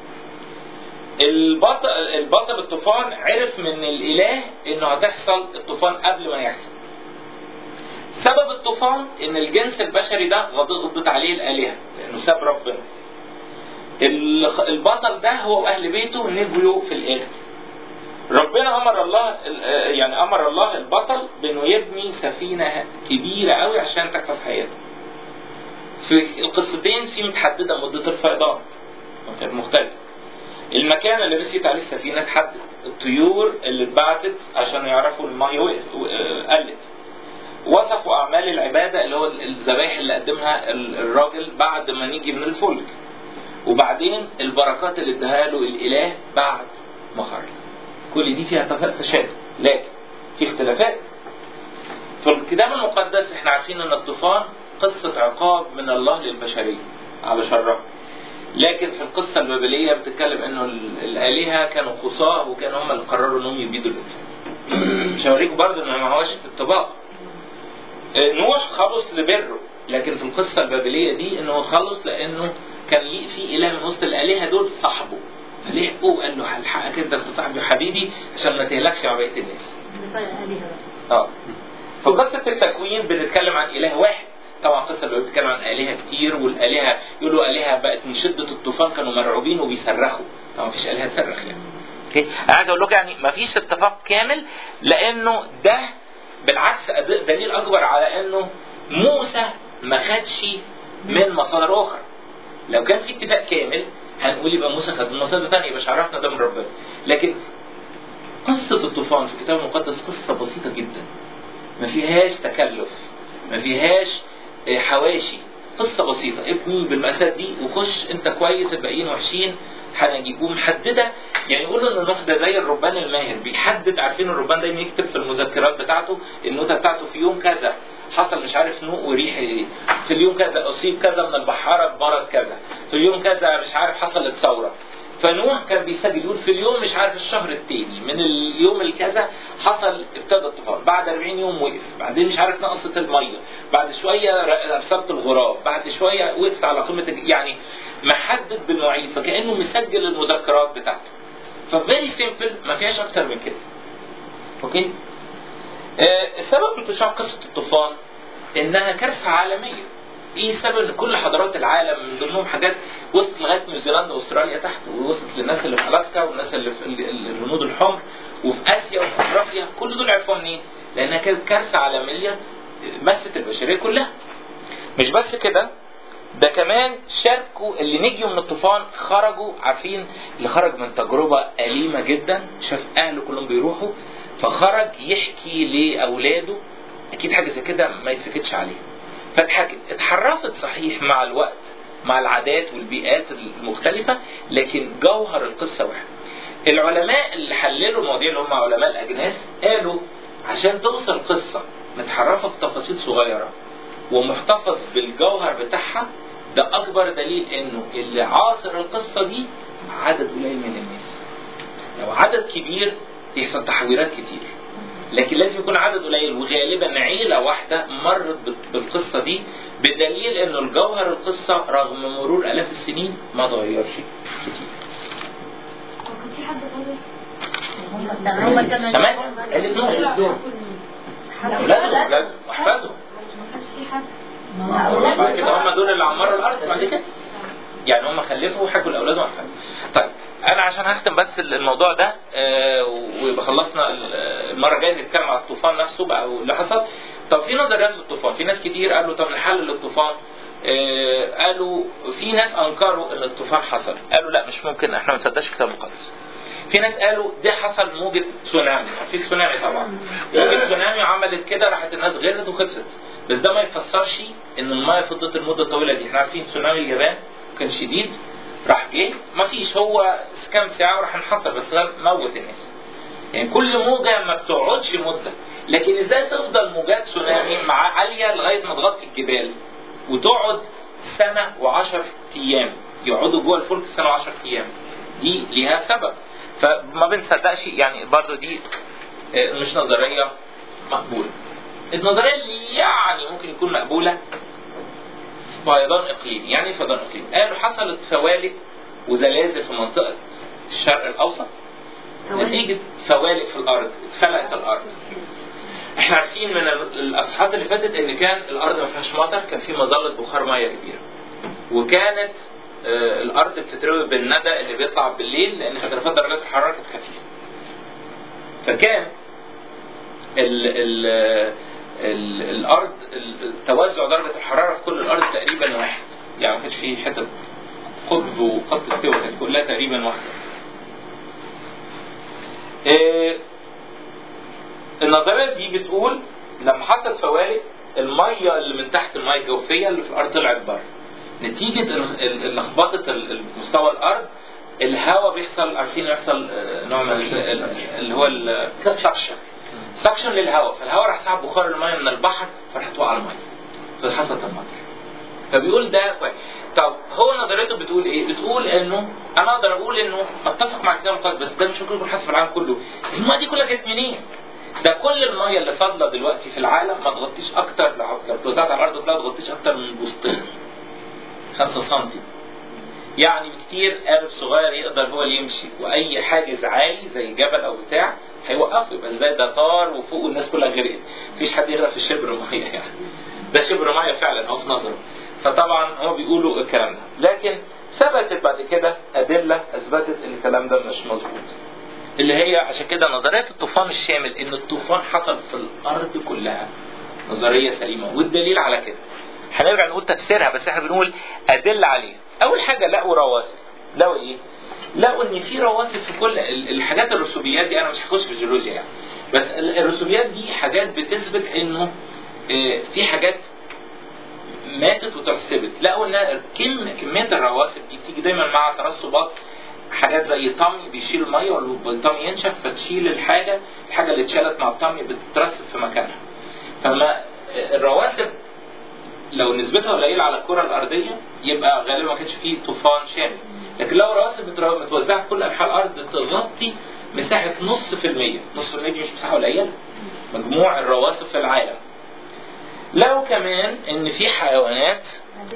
البطل البطل الطوفان عرف من الاله انه هتحصل الطوفان قبل ما يحصل سبب الطوفان ان الجنس البشري ده غض- غضت عليه الالهه لانه ساب ربنا ال- البطل ده هو واهل بيته نجوا في الاخر ربنا امر الله يعني امر الله البطل بانه يبني سفينه كبيره قوي عشان تحفظ حياته في القصتين في متحدده مده الفيضان كانت مختلفه المكان اللي رسيت عليه السفينه اتحدد الطيور اللي اتبعتت عشان يعرفوا الميه وقف آه، قلت وصفوا اعمال العباده اللي هو الذبائح اللي قدمها ال- الراجل بعد ما نيجي من الفلك وبعدين البركات اللي اداها له الاله بعد ما خرج كل دي فيها تف- تشابه لكن في اختلافات في الكتاب المقدس احنا عارفين ان الطوفان قصة عقاب من الله للبشرية على شرها لكن في القصة البابلية بتتكلم انه ال- الآلهة كانوا خصاء وكانوا هم اللي قرروا انهم يبيدوا الإنسان مش هوريكم برضه ان ما هوش الطباق آه، نوح خلص لبره لكن في القصة البابلية دي انه خلص لانه كان ليه في اله من وسط الآلهة دول صاحبه فلحقه وقال له هلحقك انت يا صاحبي وحبيبي عشان ما تهلكش مع بقية الناس اللي فرق عليها بقى اه في قصة التكوين بنتكلم عن إله واحد طبعا قصة اللي بتتكلم عن آلهة كتير والآلهة يقولوا آلهة بقت من شدة الطوفان كانوا مرعوبين وبيصرخوا طبعا مفيش آلهة تصرخ يعني اوكي انا عايز اقول لكم يعني مفيش اتفاق كامل لانه ده بالعكس أد- دليل اكبر على انه موسى ما خدش من مصادر اخرى لو كان في اتفاق كامل هنقول يبقى موسى خد من مصادر ثانيه يبقى مش عرفنا ده من ربنا لكن قصة الطوفان في الكتاب المقدس قصة بسيطة جدا ما فيهاش تكلف ما فيهاش آه، حواشي قصة بسيطة ابني بالمقاسات دي وخش انت كويس الباقيين وحشين هنجيبوه محددة يعني يقولوا ان نوح ده زي الربان الماهر بيحدد عارفين الربان دايما يكتب في المذكرات بتاعته النوتة بتاعته في يوم كذا حصل مش عارف نوء وريح ايه في اليوم كذا اصيب كذا من البحارة بمرض كذا في اليوم كذا مش عارف حصلت ثورة فنوح كان بيسجل يقول في اليوم مش عارف الشهر التاني من اليوم الكذا حصل ابتدى الطوفان بعد 40 يوم وقف بعدين مش عارف نقصت الميه بعد شويه ارسلت الغراب بعد شويه وقفت على قمه الج- يعني محدد بالمواعيد فكانه مسجل المذكرات بتاعته ففيري سيمبل ما فيهاش اكتر من كده اوكي آه السبب انتشار قصه الطوفان انها كارثه عالميه ايه سبب ان كل حضارات العالم من ضمنهم حاجات وصلت لغايه نيوزيلندا واستراليا تحت ووصلت للناس اللي في الاسكا والناس اللي في ال- ال- الهنود الحمر وفي اسيا وفي افريقيا كل دول عرفوها منين؟ لانها كانت كارثه عالميه مست البشريه كلها. مش بس كده ده كمان شاركوا اللي نجوا من الطوفان خرجوا عارفين اللي خرج من تجربه اليمه جدا شاف اهله كلهم بيروحوا فخرج يحكي لاولاده اكيد حاجه زي كده ما يتسكتش عليها. فاتحكت اتحرفت صحيح مع الوقت مع العادات والبيئات المختلفة لكن جوهر القصة واحد العلماء اللي حللوا المواضيع اللي هم علماء الأجناس قالوا عشان توصل قصة متحرفة بتفاصيل صغيرة ومحتفظ بالجوهر بتاعها ده أكبر دليل إنه اللي عاصر القصة دي عدد قليل من الناس لو عدد كبير يحصل تحويرات كتير لكن لازم يكون عدد قليل وغالبا عيلة واحدة مرت بال- بالقصة دي بدليل انه الجوهر القصة رغم مرور الاف السنين ما تغيرش كتير كان في حد خالص هم كمان تمام الاثنين اولاده اولاده واحفاده ما كانش في حد بعد كده هم دول اللي عمروا الارض بعد كده يعني هم خلفوا وحكوا لاولادهم واحفادهم طيب انا عشان هختم بس الموضوع ده آه، ويبقى خلصنا المره الجايه نتكلم على الطوفان نفسه بقى واللي حصل طب في نظريات للطوفان في ناس كتير قالوا طب نحلل للطوفان آه، قالوا في ناس انكروا ان الطوفان حصل قالوا لا مش ممكن احنا ما نصدقش كتاب مقدس في ناس قالوا ده حصل موجة تسونامي في تسونامي طبعا موجة تسونامي عملت كده راحت الناس غرقت وخلصت بس ده ما يفسرش ان المايه فضلت المدة الطويلة دي احنا عارفين تسونامي اليابان كان شديد راح جه ما فيش هو كام ساعة وراح انحصر بس غير موت الناس يعني كل موجة ما بتقعدش مدة لكن ازاي تفضل موجات تسونامي مع عالية لغاية ما تغطي الجبال وتقعد سنة وعشر أيام يقعدوا جوه الفلك سنة وعشر أيام دي ليها سبب فما بنصدقش يعني برضو دي آه، مش نظرية مقبولة النظرية اللي يعني ممكن يكون مقبولة فيضان إقليمي يعني إيه فيضان إقليمي قالوا حصلت فوالق وزلازل في منطقة الشرق الأوسط نتيجة فوالق في الأرض اتفلقت الأرض احنا عارفين من ال- الاصحاحات اللي فاتت ان كان الارض ما فيهاش مطر كان في مظله بخار ميه كبيره وكانت آه، الارض بتتروي بالندى اللي بيطلع بالليل لان فترات درجات الحراره كانت خفيفه فكان ال ال ال- الارض ال- توزع درجه الحراره في كل الارض تقريبا واحد يعني ما كانش في حته قطب وخط استوى كانت كلها تقريبا واحده إيه، النظريه دي بتقول لما حصل فوارق الميه اللي من تحت الميه الجوفيه اللي في الارض طلعت بره نتيجه ال- ال- لخبطه ال- ال- مستوى الارض الهواء بيحصل عارفين يحصل آه، نوع من ال- ال- اللي هو السكشن سكشن للهواء فالهواء راح سحب بخار الميه من البحر فراح توقع على الميه فحصلت المطر فبيقول ده كويس طب هو نظريته بتقول ايه؟ بتقول انه انا اقدر اقول انه اتفق مع الكتاب المقدس بس ده مش ممكن يكون حسب العالم كله الميه دي كلها جت منين؟ ده كل الميه اللي فاضله دلوقتي في العالم ما تغطيش اكتر لو لو توزعت على الارض كلها ما تغطيش اكتر من بوستين 5 سم يعني بكتير قارب صغير يقدر هو اللي يمشي واي حاجز عالي زي جبل او بتاع هيوقفه يبقى ازاي ده طار وفوق الناس كلها غرقت مفيش حد يغرق في شبر ميه يعني ده شبر ميه فعلا هو في نظره فطبعا هو بيقولوا الكلام ده لكن ثبتت بعد كده ادله اثبتت ان الكلام ده مش مظبوط اللي هي عشان كده نظريه الطوفان الشامل ان الطوفان حصل في الارض كلها نظريه سليمه والدليل على كده هنرجع نقول تفسيرها بس احنا بنقول ادله عليه اول حاجه لقوا رواسب لقوا ايه لقوا ان في رواسب في كل ال- الحاجات الرسوبيات دي انا مش هخش في الجيولوجيا يعني بس ال- الرسوبيات دي حاجات بتثبت انه آه، في حاجات ماتت وترسبت لقوا ان كم كميه الرواسب دي بتيجي دايما مع ترسبات حاجات زي طمي بيشيل الميه والطمي ينشف فتشيل الحاجه الحاجه اللي اتشالت مع الطمي بتترسب في مكانها فما الرواسب لو نسبتها قليله على الكره الارضيه يبقى غالبا ما كانش فيه طوفان شامل لكن لو رواسب متر- متوزعه في كل انحاء الارض تغطي مساحه نص في المية نص في المية دي مش مساحه قليله مجموع الرواسب في العالم لقوا كمان ان في حيوانات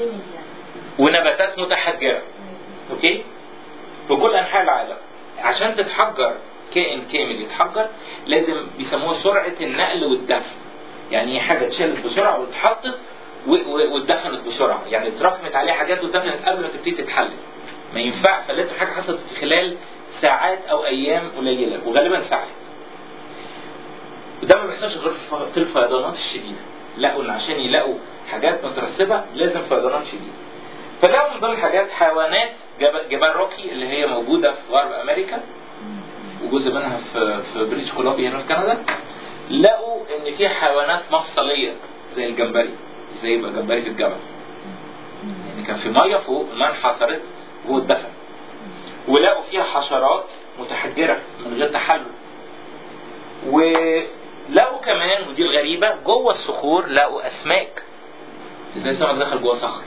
ونباتات متحجره اوكي في كل انحاء العالم عشان تتحجر كائن كامل يتحجر لازم بيسموها سرعه النقل والدفن يعني هي حاجه اتشالت بسرعه واتحطت و- و- واتدفنت بسرعه يعني اتراكمت عليها حاجات واتدفنت قبل ما تبتدي تتحلل ما ينفع فلازم حاجه حصلت في خلال ساعات او ايام قليله وغالبا ساعات وده ما بيحصلش غير في في الفيضانات الشديده لقوا ان عشان يلاقوا حاجات مترسبه لازم فيضانات شديده فلقوا من ضمن الحاجات حيوانات جبل, جبال روكي اللي هي موجوده في غرب امريكا وجزء منها في في بريتش كولومبيا هنا في كندا لقوا ان في حيوانات مفصليه زي الجمبري زي يبقى جمبري في الجبل يعني كان في ميه فوق الميه انحصرت وهو اتدفن ولقوا فيها حشرات متحجره من غير تحلل ولقوا كمان ودي الغريبه جوه الصخور لقوا اسماك زي سمك دخل جوه صخر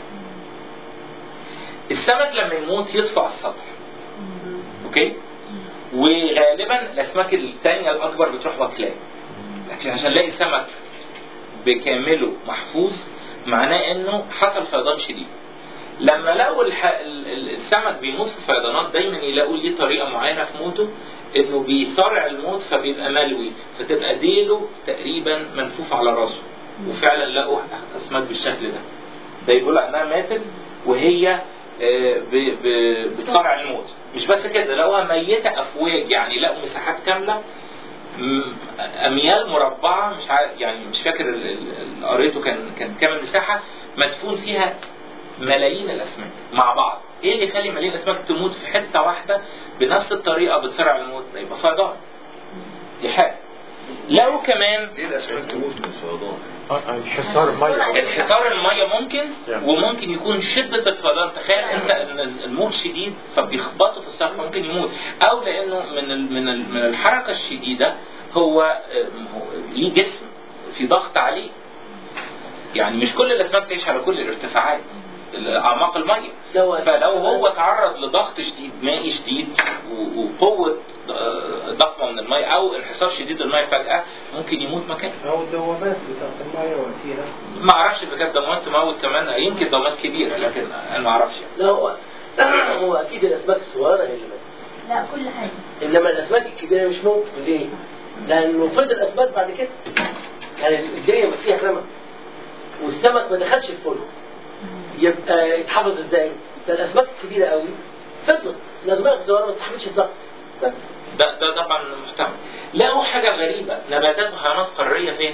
السمك لما يموت يطفى على السطح اوكي وغالبا الاسماك الثانيه الاكبر بتروح واكلاه لكن عشان نلاقي سمك بكامله محفوظ معناه انه حصل فيضان شديد لما لقوا الح... ال- ال- السمك بيموت في فيضانات دايما يلاقوا ليه طريقه معينه في موته انه بيصارع الموت فبيبقى ملوي فتبقى ديله تقريبا منفوف على راسه وفعلا لقوا اسماك بالشكل ده ده يقول انها ماتت وهي آه، ب- ب- بتصارع الموت مش بس كده لقوها ميته افواج يعني لقوا مساحات كامله م- اميال مربعه مش عارف يعني مش فاكر ال- ال- اللي قريته كان كان كام المساحه مدفون فيها ملايين الاسماك مع بعض ايه اللي يخلي ملايين الاسماك تموت في حته واحده بنفس الطريقه بتسرع الموت ده يبقى فيضان دي حاجه لقوا كمان ايه الاسماك تموت من الفيضان؟ الحصار ميه انحسار الميه ممكن يعني. وممكن يكون شده الفيضان تخيل انت ان الموت شديد فبيخبطوا في الصخر ممكن يموت او لانه من ال- من ال- من الحركه الشديده هو آم، هو ليه جسم في ضغط عليه يعني مش كل الاسماك تعيش على كل الارتفاعات اعماق الميه لو- فلو هو تعرض لضغط شديد مائي شديد و- وقوه آه، ضخمه من الميه او انحسار شديد الميه فجاه ممكن يموت مكانه أو الدوامات بتاعت المية وقتها ما اعرفش اذا كانت دوامات تموت كمان يمكن دوامات كبيره لكن انا ما اعرفش يعني. لا هو هو اكيد الاسماك الصغيره هي اللي ماتت لا كل حاجة انما الاسماك الكبيره مش ممكن ليه؟ لانه فضل اثبات بعد كده كان الدنيا ما فيها سمك والسمك ما دخلش الفرن يبقى يتحفظ ازاي؟ ده الاسماك الكبيره قوي فضلت الاسماك الصغيره ما استحملتش الضغط بس ده ده طبعا محتمل لقوا حاجه غريبه نباتات وحيوانات قاريه فين؟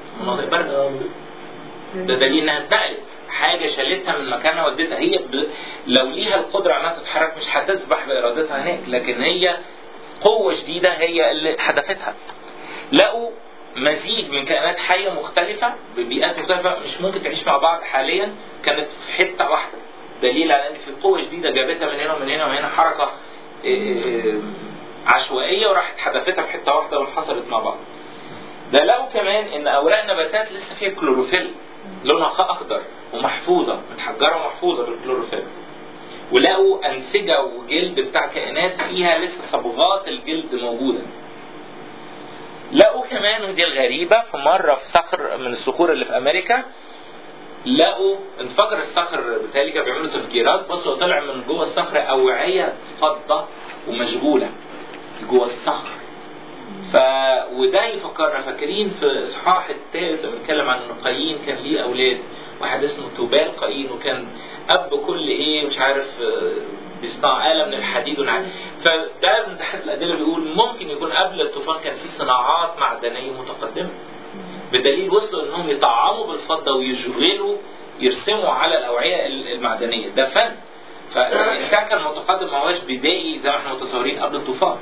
في مناطق بارده ده دليل انها اتنقلت حاجه شالتها من مكانها ودتها هي ب... لو ليها القدره انها تتحرك مش هتسبح بارادتها هناك لكن هي قوه شديده هي اللي حدفتها لقوا مزيج من كائنات حيه مختلفه ببيئات مختلفه مش ممكن تعيش مع بعض حاليا كانت في حته واحده دليل على ان في قوه شديده جابتها من هنا ومن هنا ومن هنا حركه إيه، عشوائيه وراحت حدفتها في حته واحده وانحصرت مع بعض. ده لقوا كمان ان اوراق نباتات لسه فيها كلوروفيل لونها اخضر ومحفوظه متحجره ومحفوظه بالكلوروفيل. ولقوا انسجه وجلد بتاع كائنات فيها لسه صبغات الجلد موجوده. لقوا كمان ودي الغريبه في مره في صخر من الصخور اللي في امريكا لقوا انفجر الصخر بالتالي كانوا بيعملوا تفجيرات بصوا طلع من جوه الصخر اوعيه فضه ومشغوله جوه الصخر ف وده يفكرنا فاكرين في الاصحاح الثالث لما بنتكلم عن ان قايين كان ليه اولاد واحد اسمه توبال قايين وكان اب كل ايه مش عارف آه، بيصنع آلة من الحديد ونعم فده من تحت الأدلة بيقول ممكن يكون قبل الطوفان كان في صناعات معدنية متقدمة بدليل وصلوا انهم يطعموا بالفضة ويشغلوا يرسموا على الأوعية المعدنية ده فن فالإنسان كان متقدم ما هوش بدائي زي ما احنا متصورين قبل الطوفان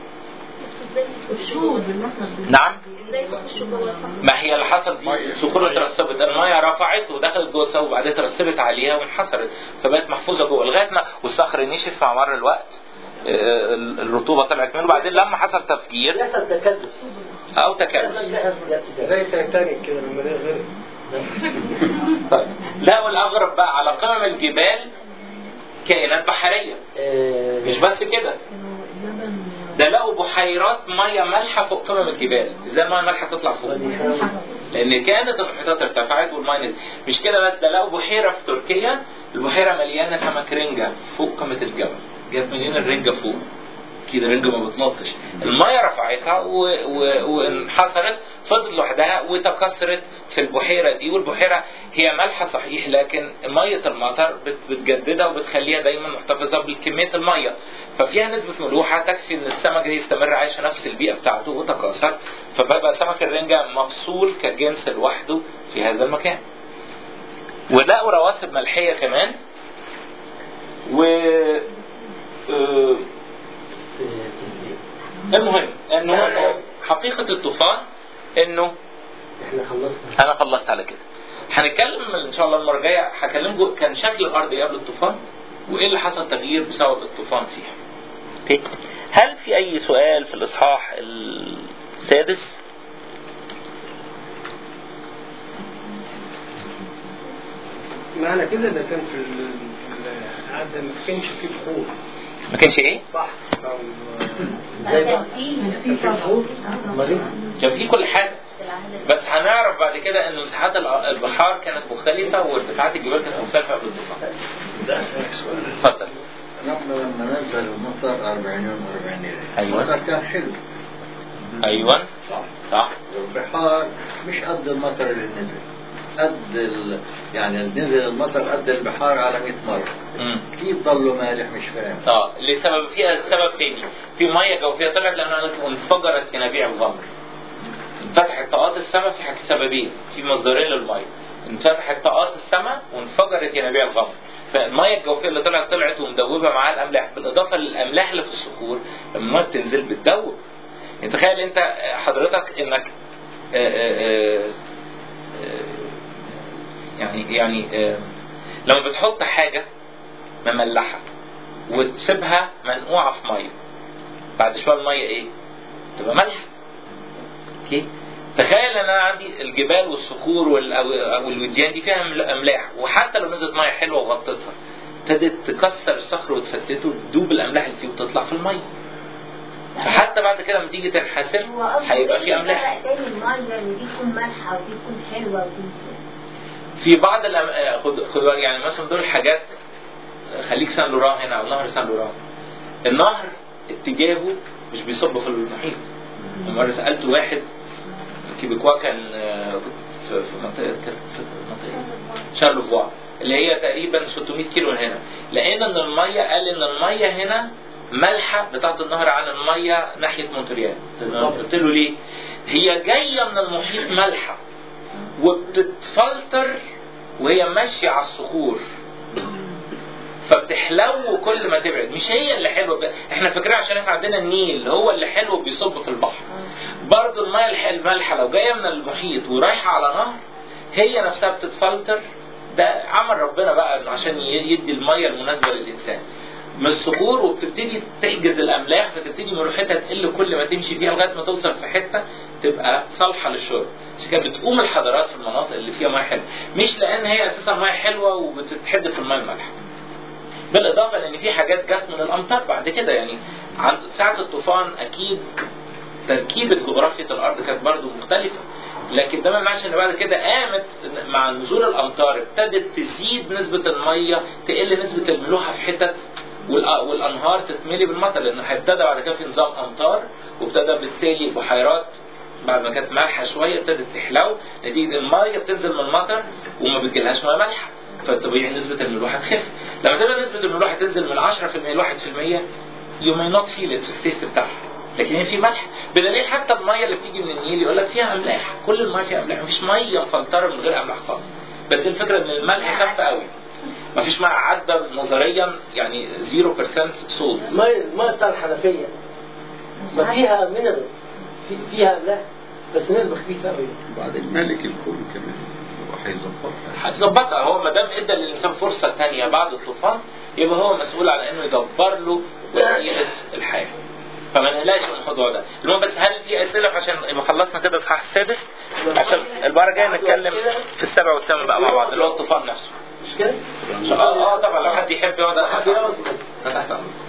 نعم ازاي تخشوا جوه الصخر؟ ما هي اللي حصل دي صخور اترسبت المايه رفعت ودخلت جوه الصخر وبعدين اترسبت عليها وانحصرت فبقت محفوظه جوه لغايه ما والصخر نشف مع مر الوقت آه، الرطوبه طلعت منه وبعدين لما حصل تفجير يحصل تكدس او تكدس زي تايتانيك كده لما ده غرق طيب. لا والاغرب بقى على قمم الجبال كائنات بحريه مش بس كده ده لقوا بحيرات ميه مالحه فوق قمم الجبال ازاي الميه المالحه تطلع فوق لان كانت المحيطات ارتفعت والميه نزلت. مش كده بس ده لقوا بحيره في تركيا البحيره مليانه سمك رنجه فوق قمه الجبل جت منين الرنجه فوق كده الرنجه ما بتنطش الميه رفعتها و- و- وانحصرت فضلت لوحدها وتكسرت في البحيره دي والبحيره هي مالحه صحيح لكن ميه المطر بت- بتجددها وبتخليها دايما محتفظه بكميه الميه ففيها نسبه ملوحه تكفي ان السمك ده يستمر عايش في نفس البيئه بتاعته وتكاثر فبقى سمك الرنجه مفصول كجنس لوحده في هذا المكان ولقوا رواسب ملحيه كمان و آه، المهم انه حقيقه الطوفان انه احنا خلصنا انا خلصت على كده هنتكلم ان شاء الله المره الجايه هكلمكم كان شكل الارض إيه قبل الطوفان وايه اللي حصل تغيير بسبب الطوفان فيها اوكي هل في اي سؤال في الاصحاح السادس معنى كده ده كان في ال- في العهد ده ما كانش فيه بحور ما كانش ايه صح أو ازاي بقى؟ كان في في بحور امال ايه؟ كان في كل حاجه في العهد بس هنعرف بعد كده ان مساحات الع- البحار كانت مختلفه وارتفاعات الجبال كانت مختلفه قبل الطوفان ده أسألك سؤال اتفضل نحن لما نزل المطر 40 يوم 40 ليلة أيوة. المطر كان حلو ايوه صح صح والبحار مش قد المطر اللي نزل قد ال... يعني نزل المطر قد البحار على 100 مرة امم كيف ضلوا مالح مش فاهم اه لسبب فيها سبب تاني في ميه جوفيه طلعت لان قال لك انفجرت ينابيع الغمر انفتحت طاقات السماء في حاجة سببين في مصدرين للميه انفتحت طاقات السماء وانفجرت ينابيع الغمر فالميه الجوفيه اللي طلعت طلعت ومدوبه معاها الاملاح بالاضافه للاملاح اللي في الصخور لما الميه بتنزل بتدوب يعني تخيل انت حضرتك انك آه، آه، آه، آه، يعني يعني آه، لما بتحط حاجه مملحه وتسيبها منقوعه في ميه بعد شويه الميه ايه؟ تبقى ملح اوكي تخيل ان انا عندي الجبال والصخور وال- أو- او الوديان دي فيها أمل- املاح وحتى لو نزلت ميه حلوه وغطتها ابتدت تكسر الصخر وتفتته تدوب الاملاح اللي فيه وتطلع في الميه فحتى بعد كده لما تيجي تنحسر هو قصده هيبقى ايه في املاح فرق تاني الميه ان دي تكون مالحه ودي تكون حلوه ودي في بعض الأم... آه، خد خد بالك، يعني مثلا دول الحاجات خليك سان لوران هنا او نهر سان لوران النهر اتجاهه مش بيصب في المحيط مرة سألت واحد كيبيكوا كان آه، في في منطقة كان في منطقة شارلوفوا اللي هي تقريبا 600 كيلو من هنا لقينا ان المية قال ان المية هنا مالحة بتاعت النهر عن المية ناحية مونتريال قلت له ليه؟ هي جاية من المحيط مالحة وبتتفلتر وهي ماشيه على الصخور فبتحلو كل ما تبعد مش هي اللي حلوه ب... احنا فاكرين عشان احنا عندنا النيل هو اللي حلو بيصب في البحر برضه الميه الح- المالحه لو جايه من المحيط ورايحه على نهر هي نفسها بتتفلتر ده عمل ربنا بقى عشان ي- يدي الميه المناسبه للانسان من الصخور وبتبتدي تحجز الاملاح فتبتدي ملوحتها تقل كل ما تمشي فيها لغايه ما توصل في حته تبقى صالحه للشرب عشان كده بتقوم الحضارات في المناطق اللي فيها ميه حلوه مش لان هي اساسا ميه حلوه وبتتحد في الميه المالحه بالاضافه لان في حاجات جت من الامطار بعد كده يعني عند ساعه الطوفان اكيد تركيبه جغرافيا الارض كانت برضو مختلفه لكن ده ما يمنعش ان بعد كده قامت مع نزول الامطار ابتدت تزيد نسبه الميه تقل نسبه الملوحه في حتت والأ- والانهار تتملي بالمطر لان هيبتدى بعد كده في نظام امطار وابتدى بالتالي بحيرات بعد ما كانت مالحه شويه ابتدت تحلو نتيجه الميه بتنزل من المطر وما بتجيلهاش ميه مالحه فطبيعي نسبه الملوحه تخف لما تبقى نسبه الملوحه تنزل من 10% ل 1% you may not feel it في التيست بتاعها لكن هي في ملح بدليل حتى الميه اللي بتيجي من النيل يقول لك فيها املاح كل الميه فيها املاح مفيش ميه مفلتره من غير املاح خالص بس الفكره ان الملح خف قوي مفيش ميه عدى نظريا يعني 0% صوت المية المية بتاع الحنفية ما فيها مينرال في فيها املاح بس نسبة خفيفة قوي وبعدين مالك الكون كمان هو هيظبطها هتظبطها هو ما دام ادى للانسان فرصه ثانيه بعد الطوفان يبقى هو مسؤول على انه يدبر له وسيله الحياه فما نقلقش من الموضوع ده المهم بس هل في اسئله عشان يبقى خلصنا كده الاصحاح السادس عشان المره الجايه نتكلم في السابع والثامن بقى مع بعض اللي هو الطوفان نفسه مش كده؟ اه اه طبعا لو حد يحب يقعد حد يقعد أنا تحت امرك